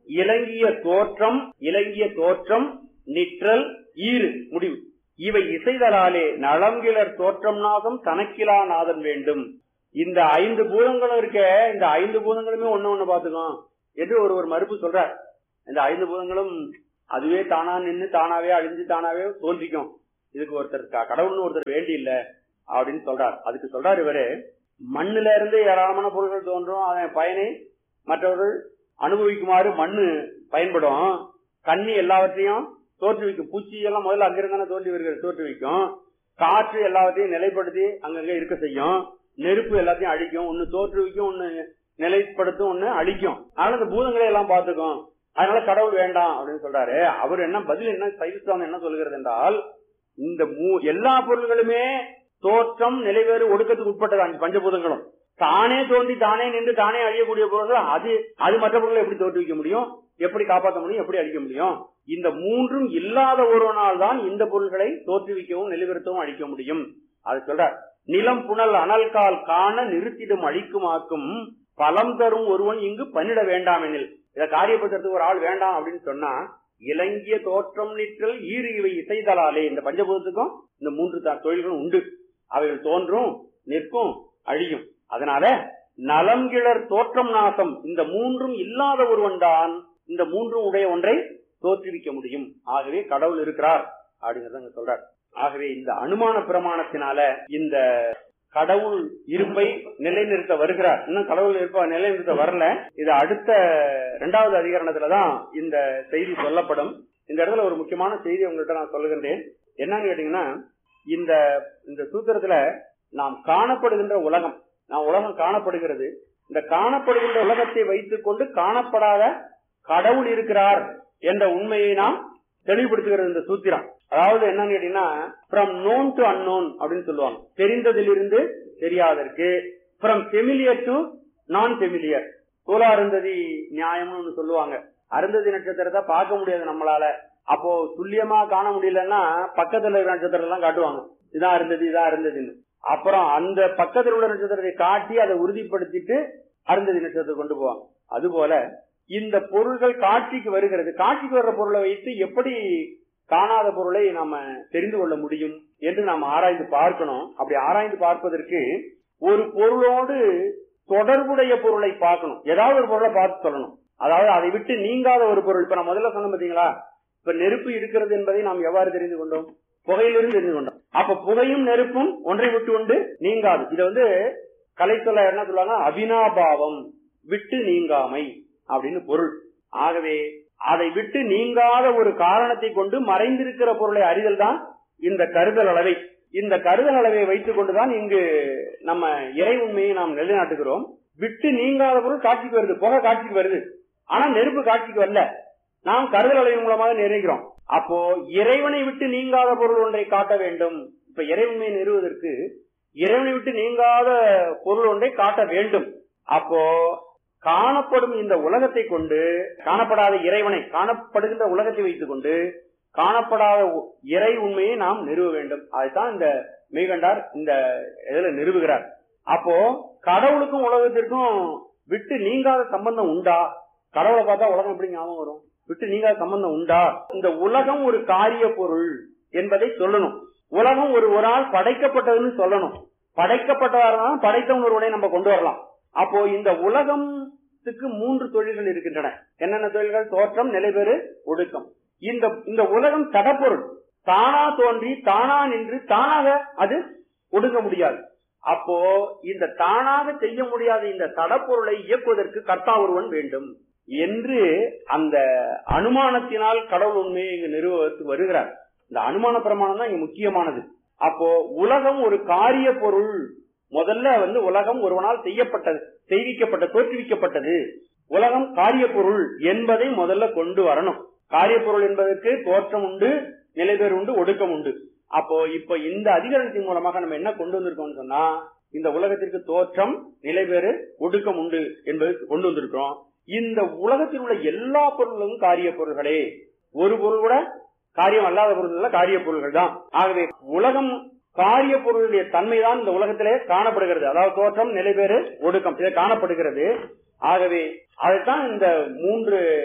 இலங்கிய தோற்றம் இலங்கிய தோற்றம் நிற்றல் ஈறு முடிவு இவை இசைதலாலே நலங்கிலர் தோற்றம் நாதம் தனக்கிலா நாதன் வேண்டும் இந்த ஐந்து பூதங்களும் இருக்க இந்த ஐந்து பூதங்களுமே ஒண்ணு ஒண்ணு பாத்துக்கோ என்று ஒரு ஒரு மறுப்பு சொல்றார் இந்த ஐந்து பூதங்களும் அதுவே தானா நின்னு தானாவே அழிஞ்சு தானாவே தோன்றிக்கும் இதுக்கு ஒருத்தர் க- கடவுள்னு ஒருத்தர் வேண்டி இல்ல அப்படின்னு சொல்றார் அதுக்கு சொல்றாரு இவரு மண்ணுல இருந்து ஏராளமான பொருட்கள் தோன்றும் அதன் பயனை மற்றவர்கள் அனுபவிக்குமாறு மண்ணு பயன்படும் கண்ணி எல்லாவற்றையும் தோற்றுவிக்கும் பூச்சி எல்லாம் முதல்ல அங்கிருந்தானே தோன்றி வருகிறது தோற்றுவிக்கும் காற்று எல்லாவற்றையும் நிலைப்படுத்தி அங்கங்க இருக்க செய்யும் நெருப்பு எல்லாத்தையும் அழிக்கும் ஒன்னு தோற்றுவிக்கும் ஒன்னு நிலைப்படுத்தும் ஒன்னு அழிக்கும் அதனால இந்த பூதங்களை எல்லாம் பார்த்துக்கும் அதனால கடவுள் வேண்டாம் அப்படின்னு சொல்றாரு அவர் என்ன பதில் என்ன சைவஸ்தானம் என்ன சொல்லுகிறது என்றால் இந்த மூ- எல்லா பொருள்களுமே தோற்றம் நிலைவேறு ஒடுக்கத்துக்கு உட்பட்டது அஞ்சு பஞ்சபூதங்களும் தானே தோன்றி தானே நின்று தானே அழியக்கூடிய பொருள்கள் அது அது மற்ற பொருட்களை எப்படி தோற்றுவிக்க முடியும் எப்படி காப்பாற்ற முடியும் எப்படி அழிக்க முடியும் இந்த மூன்றும் இல்லாத ஒருவனால் தான் இந்த பொருள்களை தோற்றுவிக்கவும் நிலைநிறுத்தவும் அழிக்க முடியும் அது சொல்ற நிலம் புனல் அனல் கால் காண நிறுத்திடும் அழிக்குமாக்கும் பலம் தரும் ஒருவன் இங்கு பண்ணிட வேண்டாம் எனில் இதை காரியப்படுத்துறதுக்கு ஒரு ஆள் வேண்டாம் அப்படின்னு சொன்னா இலங்கிய தோற்றம் நிற்றல் ஈறு இவை இசைதலாலே இந்த பஞ்சபூதத்துக்கும் இந்த மூன்று த- தொழில்களும் உண்டு அவைகள் தோன்றும் நிற்கும் அழியும் அதனால நலங்கிழர் தோற்றம் நாசம் இந்த மூன்றும் இல்லாத ஒருவன் தான் இந்த மூன்றும் உடைய ஒன்றை தோற்றுவிக்க முடியும் ஆகவே கடவுள் இருக்கிறார் அப்படிங்கறத அங்க சொல்றார் ஆகவே இந்த அனுமான பிரமாணத்தினால இந்த கடவுள் இருப்பை நிலைநிறுத்த வருகிறார் இன்னும் கடவுள் இருப்ப நிலைநிறுத்த வரல இது அடுத்த இரண்டாவது அதிகரணத்துலதான் இந்த செய்தி சொல்லப்படும் இந்த இடத்துல ஒரு முக்கியமான செய்தி உங்கள்கிட்ட நான் சொல்லுகின்றேன் என்னன்னு கேட்டீங்கன்னா இந்த இந்த சூத்திரத்துல நாம் காணப்படுகின்ற உலகம் நாம் உலகம் காணப்படுகிறது இந்த காணப்படுகின்ற உலகத்தை வைத்துக் கொண்டு காணப்படாத கடவுள் இருக்கிறார் என்ற உண்மையை நாம் தெளிவுபடுத்துகிறது இந்த சூத்திரம் அதாவது என்னன்னு கேட்டீங்கன்னா ஃப்ரம் நோன் டு அன்னோன் அப்படின்னு சொல்லுவாங்க தெரிந்ததிலிருந்து தெரியாதற்கு from familiar to non familiar சோழ அருந்ததி நியாயம்னு ஒண்ணு சொல்லுவாங்க அருந்ததி நட்சத்திரத்தை பார்க்க முடியாது நம்மளால அப்போ துல்லியமா காண முடியலன்னா பக்கத்துல இருக்கிற நட்சத்திரம் எல்லாம் காட்டுவாங்க இதான் இருந்தது இதான் இருந்ததுன்னு அப்புறம் அந்த பக்கத்தில் உள்ள நட்சத்திரத்தை காட்டி அதை உறுதிப்படுத்திட்டு அருந்ததி நட்சத்திரத்தை கொண்டு போவாங்க அதுபோல இந்த பொருள்கள் காட்சிக்கு வருகிறது காட்சிக்கு வர்ற பொருளை வைத்து எப்படி காணாத பொருளை நாம தெரிந்து கொள்ள முடியும் என்று நாம் ஆராய்ந்து பார்க்கணும் அப்படி ஆராய்ந்து பார்ப்பதற்கு ஒரு பொருளோடு தொடர்புடைய பொருளை பார்க்கணும் ஏதாவது ஒரு பொருளை பார்த்து சொல்லணும் அதாவது அதை விட்டு நீங்காத ஒரு பொருள் இப்ப நான் முதல்ல சொன்ன பாத்தீங்களா இப்ப நெருப்பு இருக்கிறது என்பதை நாம் எவ்வாறு தெரிந்து கொண்டோம் புகையிலிருந்து தெரிந்து கொண்டோம் அப்ப புகையும் நெருப்பும் ஒன்றை விட்டு உண்டு நீங்காது இதை வந்து கலை சொல்ல என்ன சொல்லுவாங்க அவினாபாவம் விட்டு நீங்காமை அப்படின்னு பொருள் ஆகவே அதை விட்டு நீங்காத ஒரு காரணத்தை கொண்டு மறைந்திருக்கிற பொருளை அறிதல் தான் இந்த கருதல் அளவை இந்த கருதல் அளவை வைத்துக் கொண்டுதான் இங்கு நம்ம இறை உண்மையை நாம் நிலைநாட்டுகிறோம் விட்டு நீங்காத பொருள் காட்சிக்கு வருது புகை காட்சிக்கு வருது ஆனா நெருப்பு காட்சிக்கு வரல நாம் கருதல் அளவை மூலமாக நிறைகிறோம் அப்போ இறைவனை விட்டு நீங்காத பொருள் ஒன்றை காட்ட வேண்டும் இப்ப இறைவனை நிறுவதற்கு இறைவனை விட்டு நீங்காத பொருள் ஒன்றை காட்ட வேண்டும் அப்போ காணப்படும் இந்த உலகத்தை கொண்டு காணப்படாத இறைவனை காணப்படுகின்ற உலகத்தை வைத்துக் கொண்டு காணப்படாத உ- இறை உண்மையை நாம் நிறுவ வேண்டும் அதைத்தான் இந்த மெய்கண்டார் இந்த இதுல நிறுவுகிறார் அப்போ கடவுளுக்கும் உலகத்திற்கும் விட்டு நீங்காத சம்பந்தம் உண்டா கடவுளை பார்த்தா உலகம் எப்படி ஞாபகம் வரும் விட்டு நீங்காத சம்பந்தம் உண்டா இந்த உலகம் ஒரு காரிய பொருள் என்பதை சொல்லணும் உலகம் ஒரு ஒரு ஆள் படைக்கப்பட்டதுன்னு சொல்லணும் படைக்கப்பட்டதான் படைத்தவன் ஒருவனை நம்ம கொண்டு வரலாம் அப்போ இந்த உலகத்துக்கு மூன்று தொழில்கள் இருக்கின்றன என்னென்ன தொழில்கள் தோற்றம் நிலைபெறு ஒடுக்கம் இந்த இந்த உலகம் தடப்பொருள் தானா தோன்றி தானா நின்று தானாக அது ஒடுங்க முடியாது அப்போ இந்த தானாக செய்ய முடியாத இந்த தடப்பொருளை இயக்குவதற்கு கர்த்தா ஒருவன் வேண்டும் என்று அந்த அனுமானத்தினால் கடவுள் உண்மையை இங்கு நிறுவத்துக்கு வருகிறார் இந்த அனுமான பிரமாணம் தான் இங்க முக்கியமானது அப்போ உலகம் ஒரு காரிய பொருள் முதல்ல வந்து உலகம் ஒருவனால் செய்யப்பட்டது செய்விக்கப்பட்ட தோற்றுவிக்கப்பட்டது உலகம் காரிய பொருள் என்பதை முதல்ல கொண்டு வரணும் காரிய பொருள் என்பதற்கு தோற்றம் உண்டு நிலைபேறு உண்டு ஒடுக்கம் உண்டு அப்போ இப்ப இந்த அதிகாரத்தின் மூலமாக நம்ம என்ன கொண்டு வந்திருக்கோம்னு சொன்னா இந்த உலகத்திற்கு தோற்றம் நிலைபேறு ஒடுக்கம் உண்டு என்பது கொண்டு வந்திருக்கிறோம் இந்த உலகத்தில் உள்ள எல்லா பொருளும் காரிய பொருள்களே ஒரு பொருள் கூட காரியம் அல்லாத பொருள் காரிய பொருள்கள் தான் ஆகவே உலகம் காரிய பொருளுடைய தன்மைதான் இந்த உலகத்திலே காணப்படுகிறது அதாவது தோற்றம் நிலைபேறு ஒடுக்கம் இது காணப்படுகிறது ஆகவே அதைத்தான் இந்த மூன்று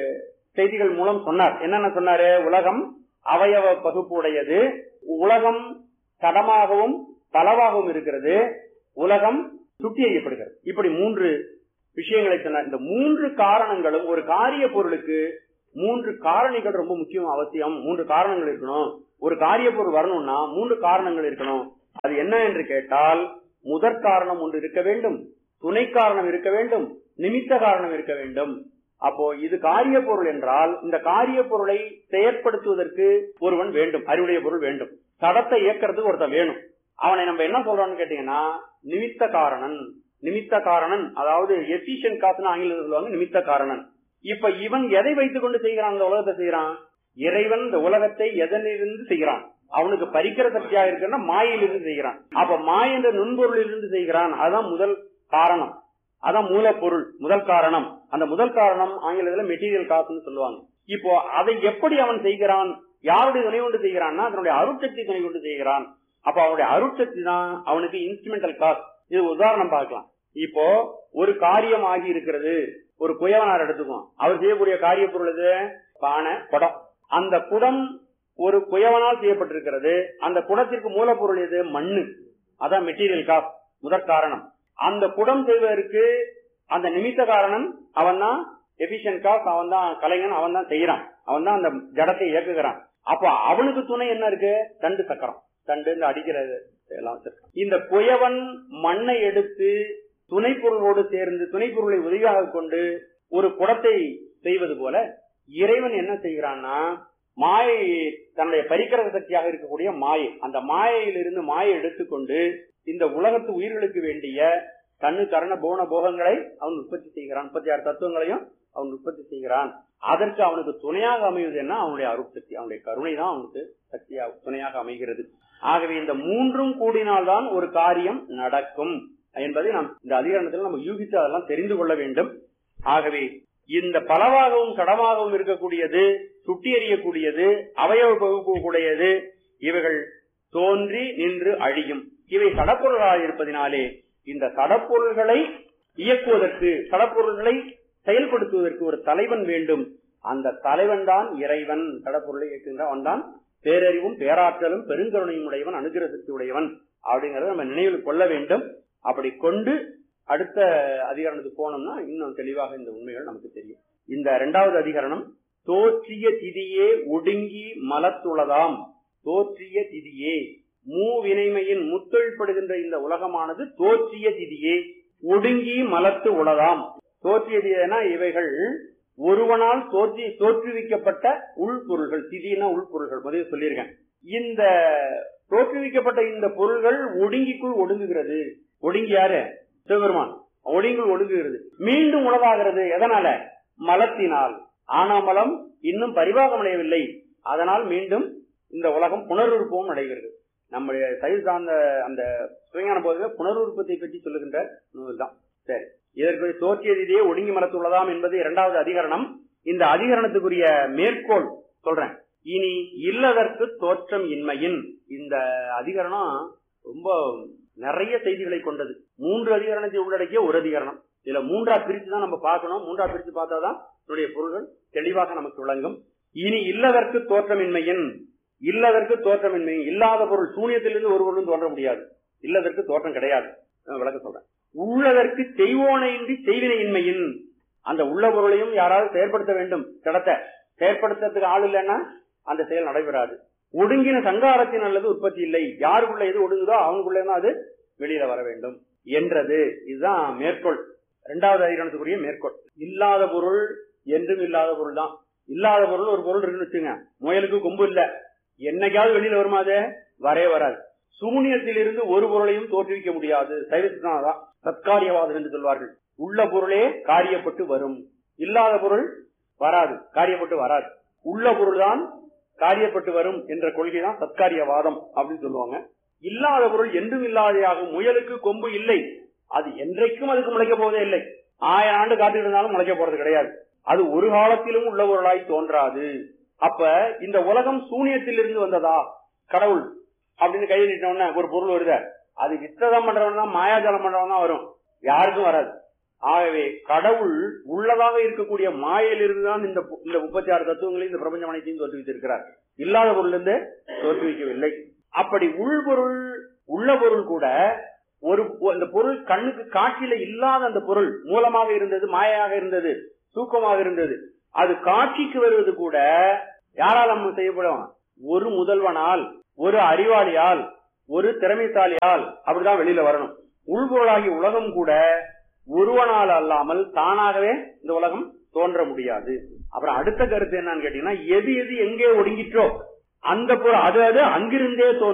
செய்திகள் மூலம் சொன்னார் என்னென்ன சொன்னாரு உலகம் அவயவ பகுப்பு உடையது உலகம் தடமாகவும் பலவாகவும் இருக்கிறது உலகம் சுட்டி எறியப்படுகிறது இப்படி மூன்று விஷயங்களை சொன்னார் இந்த மூன்று காரணங்களும் ஒரு காரிய பொருளுக்கு மூன்று காரணிகள் ரொம்ப முக்கியம் அவசியம் மூன்று காரணங்கள் இருக்கணும் ஒரு காரிய பொருள் வரணும்னா மூன்று காரணங்கள் இருக்கணும் அது என்ன என்று கேட்டால் முதற் காரணம் ஒன்று இருக்க வேண்டும் துணை காரணம் இருக்க வேண்டும் நிமித்த காரணம் இருக்க வேண்டும் அப்போ இது காரிய பொருள் என்றால் இந்த காரிய பொருளை செயற்படுத்துவதற்கு ஒருவன் வேண்டும் அறிவுடைய பொருள் வேண்டும் தடத்தை இயக்கிறதுக்கு ஒருத்தன் வேணும் அவனை நம்ம என்ன சொல்றோம்னு கேட்டீங்கன்னா நிமித்த காரணன் நிமித்த காரணன் அதாவது எஃபிஷியன்ட் காசுன்னு ஆங்கிலத்தில் சொல்லுவாங்க நிமித்த காரணன் இப்ப இவன் எதை வைத்துக் கொண்டு செய்கிறான் இந்த உலகத்தை செய்யறான் இறைவன் இந்த உலகத்தை எதனிலிருந்து செய்கிறான் அவனுக்கு பறிக்கிற சக்தியாக இருக்குன்னா மாயிலிருந்து செய்கிறான் அப்ப மாய் என்ற நுண்பொருளிலிருந்து செய்கிறான் அதுதான் முதல் காரணம் அதான் மூலப்பொருள் முதல் காரணம் அந்த முதல் காரணம் ஆங்கிலத்துல மெட்டீரியல் காசுன்னு சொல்லுவாங்க இப்போ அதை எப்படி அவன் செய்கிறான் யாருடைய துணை கொண்டு செய்கிறான்னா அதனுடைய அருட்சக்தி துணை கொண்டு செய்கிறான் அப்ப அவனுடைய அருட்சக்தி தான் அவனுக்கு இன்ஸ்ட்ருமெண்டல் காசு இது உதாரணம் பார்க்கலாம் இப்போ ஒரு காரியம் ஆகி இருக்கிறது ஒரு குயவனார் எடுத்துக்குவோம் அவர் செய்யக்கூடிய காரிய பொருள் எது பானை குடம் அந்த குடம் ஒரு குயவனால் செய்யப்பட்டிருக்கிறது அந்த குடத்திற்கு மூலப்பொருள் எது மண்ணு அதான் மெட்டீரியல் காஸ்ட் முதற் காரணம் அந்த குடம் செய்வதற்கு அந்த நிமித்த காரணன் அவன் தான் எபிஷியன்ட் காஸ்ட் அவன் தான் கலைஞன் அவன் தான் செய்யறான் அவன் தான் அந்த ஜடத்தை இயக்குகிறான் அப்ப அவனுக்கு துணை என்ன இருக்கு தண்டு சக்கரம் தண்டு இந்த அடிக்கிறது எல்லாம் வச்சிருக்கான். இந்த குயவன் மண்ணை எடுத்து துணை பொருளோடு சேர்ந்து துணை பொருளை உதவியாக கொண்டு ஒரு குடத்தை செய்வது போல இறைவன் என்ன செய்கிறான்னா மாயை தன்னுடைய பரிக்கிரக சக்தியாக இருக்கக்கூடிய மாயை அந்த மாயையிலிருந்து மாயை எடுத்துக்கொண்டு இந்த உலகத்து உயிர்களுக்கு வேண்டிய கண்ணு கரண போன போகங்களை அவன் உற்பத்தி செய்கிறான் முப்பத்தி ஆறு தத்துவங்களையும் அவன் உற்பத்தி செய்கிறான் அதற்கு அவனுக்கு துணையாக அமைவது என்ன அவனுடைய அருட்சக்தி அவனுடைய கருணை தான் அவனுக்கு சக்தியாக துணையாக அமைகிறது ஆகவே இந்த மூன்றும் கூடினால்தான் ஒரு காரியம் நடக்கும் என்பதை நாம் இந்த அதிகாரத்தில் நம்ம யூகித்து அதெல்லாம் தெரிந்து கொள்ள வேண்டும் ஆகவே இந்த பலவாகவும் கடமாகவும் இருக்கக்கூடியது சுட்டி எறியக்கூடியது அவயவ பகுப்பு கூடியது இவைகள் தோன்றி நின்று அழியும் இவை சடப்பொருளாக இருப்பதினாலே இந்த சடப்பொருள்களை இயக்குவதற்கு சடப்பொருள்களை செயல்படுத்துவதற்கு ஒரு தலைவன் வேண்டும் அந்த தலைவன் தான் இறைவன் சடப்பொருளை இயக்குகின்ற அவன் தான் பேரறிவும் பேராற்றலும் பெருங்கருணையும் உடையவன் அனுகிர சக்தி உடையவன் அப்படிங்கறத நம்ம நினைவில் கொள்ள வேண்டும் அப்படி கொண்டு அடுத்த அதிகரணத்துக்கு போனோம்னா இன்னும் தெளிவாக இந்த உண்மைகள் நமக்கு தெரியும் இந்த இரண்டாவது அதிகரணம் தோற்றிய திதியே ஒடுங்கி மலத்துளதாம் தோற்றிய திதியே மூவினைமையின் முத்தொழில்படுகின்ற இந்த உலகமானது தோற்றிய திதியே ஒடுங்கி மலத்து உளதாம் தோற்றிய திதினா இவைகள் ஒருவனால் தோற்றி தோற்றுவிக்கப்பட்ட உள்பொருள்கள் திதினா உள்பொருள்கள் முதலில் சொல்லியிருக்கேன் இந்த தோற்றுவிக்கப்பட்ட இந்த பொருள்கள் ஒடுங்கிக்குள் ஒடுங்குகிறது ஒடுங்கி யாரு சிவபெருமான் ஒடுங்குள் ஒடுங்குகிறது மீண்டும் உணவாகிறது எதனால மலத்தினால் ஆனாமலம் இன்னும் பரிபாகம் அடையவில்லை அதனால் மீண்டும் இந்த உலகம் புனருற்பவும் அடைகிறது நம்முடைய சைவ சார்ந்த அந்த சுயஞான போதக புனருற்பத்தை பற்றி சொல்லுகின்ற நூல் தான் சரி இதற்கு தோற்றிய ரீதியே ஒடுங்கி மரத்துள்ளதாம் என்பது இரண்டாவது அதிகரணம் இந்த அதிகரணத்துக்குரிய மேற்கோள் சொல்றேன் இனி இல்லதற்கு தோற்றம் இன்மையின் இந்த அதிகரணம் ரொம்ப நிறைய செய்திகளை கொண்டது மூன்று அதிகரணத்தை உள்ளடக்கிய ஒரு அதிகரணம் இதுல மூன்றா பிரித்து தான் நம்ம பார்க்கணும் மூன்றா பிரித்து பார்த்தாதான் இதனுடைய பொருள்கள் தெளிவாக நமக்கு விளங்கும் இனி இல்லதற்கு தோற்றமின்மையின் இல்லதற்கு தோற்றமின்மை இல்லாத பொருள் சூனியத்திலிருந்து ஒரு பொருளும் தோன்ற முடியாது இல்லதற்கு தோற்றம் கிடையாது நான் விளக்க சொல்றேன் உள்ளதற்கு செய்வோனையின்றி செய்வினையின்மையின் அந்த உள்ள பொருளையும் யாராவது செயற்படுத்த வேண்டும் கடத்தை செயற்படுத்துறதுக்கு ஆள் இல்லைன்னா அந்த செயல் நடைபெறாது ஒடுங்கின சங்காரத்தின் அல்லது உற்பத்தி இல்லை யாருக்குள்ள எது ஒடுங்குதோ அவனுக்குள்ளே தான் அது வெளியில வர வேண்டும் என்றது இதுதான் மேற்கோள் இரண்டாவது அதிகரணத்துக்குரிய மேற்கோள் இல்லாத பொருள் என்றும் இல்லாத பொருள் தான் இல்லாத பொருள் ஒரு பொருள் இருக்குன்னு வச்சுங்க முயலுக்கு கொம்பு இல்ல என்னைக்காவது வெளியில வருமா அது வரவே வராது சூனியத்திலிருந்து ஒரு பொருளையும் தோற்றுவிக்க முடியாது சைவத்தான் சத்காரியவாதம் என்று சொல்வார்கள் உள்ள பொருளே காரியப்பட்டு வரும் இல்லாத பொருள் வராது காரியப்பட்டு வராது உள்ள பொருள் தான் காரியப்பட்டு வரும் என்ற கொள்கை தான் சத்காரியவாதம் அப்படின்னு சொல்லுவாங்க இல்லாத பொருள் என்றும் இல்லாதையாகும் முயலுக்கு கொம்பு இல்லை அது என்றைக்கும் அதுக்கு முளைக்க போவதே இல்லை ஆயிரம் ஆண்டு காத்துட்டு இருந்தாலும் முளைக்க போறது கிடையாது அது ஒரு காலத்திலும் உள்ள பொருளாய் தோன்றாது அப்ப இந்த உலகம் சூனியத்திலிருந்து வந்ததா கடவுள் அப்படின்னு கை நீட்டினோம்னா ஒரு பொருள் வருத அது வித்ததம் பண்றவன் தான் மாயாஜாலம் பண்றவன் தான் வரும் யாருக்கும் வராது ஆகவே கடவுள் உள்ளதாக இருக்கக்கூடிய மாயிலிருந்து தான் இந்த பு- இந்த முப்பத்தி ஆறு தத்துவங்களையும் இந்த பிரபஞ்சம் அனைத்தையும் தோற்றுவித்திருக்கிறார் இல்லாத பொருளிலிருந்து தோற்றுவிக்கவில்லை அப்படி உள்பொருள் உள்ள பொருள் கூட ஒரு அந்த பொருள் கண்ணுக்கு காட்சியில இல்லாத அந்த பொருள் மூலமாக இருந்தது மாயையாக இருந்தது தூக்கமாக இருந்தது அது காட்சிக்கு வருவது கூட யாரால் நம்ம செய்யப்படும் ஒரு முதல்வனால் ஒரு அறிவாளியால் ஒரு திறமைசாலியால் அப்படிதான் வெளியில வரணும் உள்பொருளாகிய உலகம் கூட ஒருவனால் அல்லாமல் தானாகவே இந்த உலகம் தோன்ற முடியாது அப்புறம் அடுத்த கருத்து என்னன்னு கேட்டீங்கன்னா எது எது எங்கே ஒடுங்கிற்றோ அந்த பொருள் அது அது அங்கிருந்தே தோன்றும்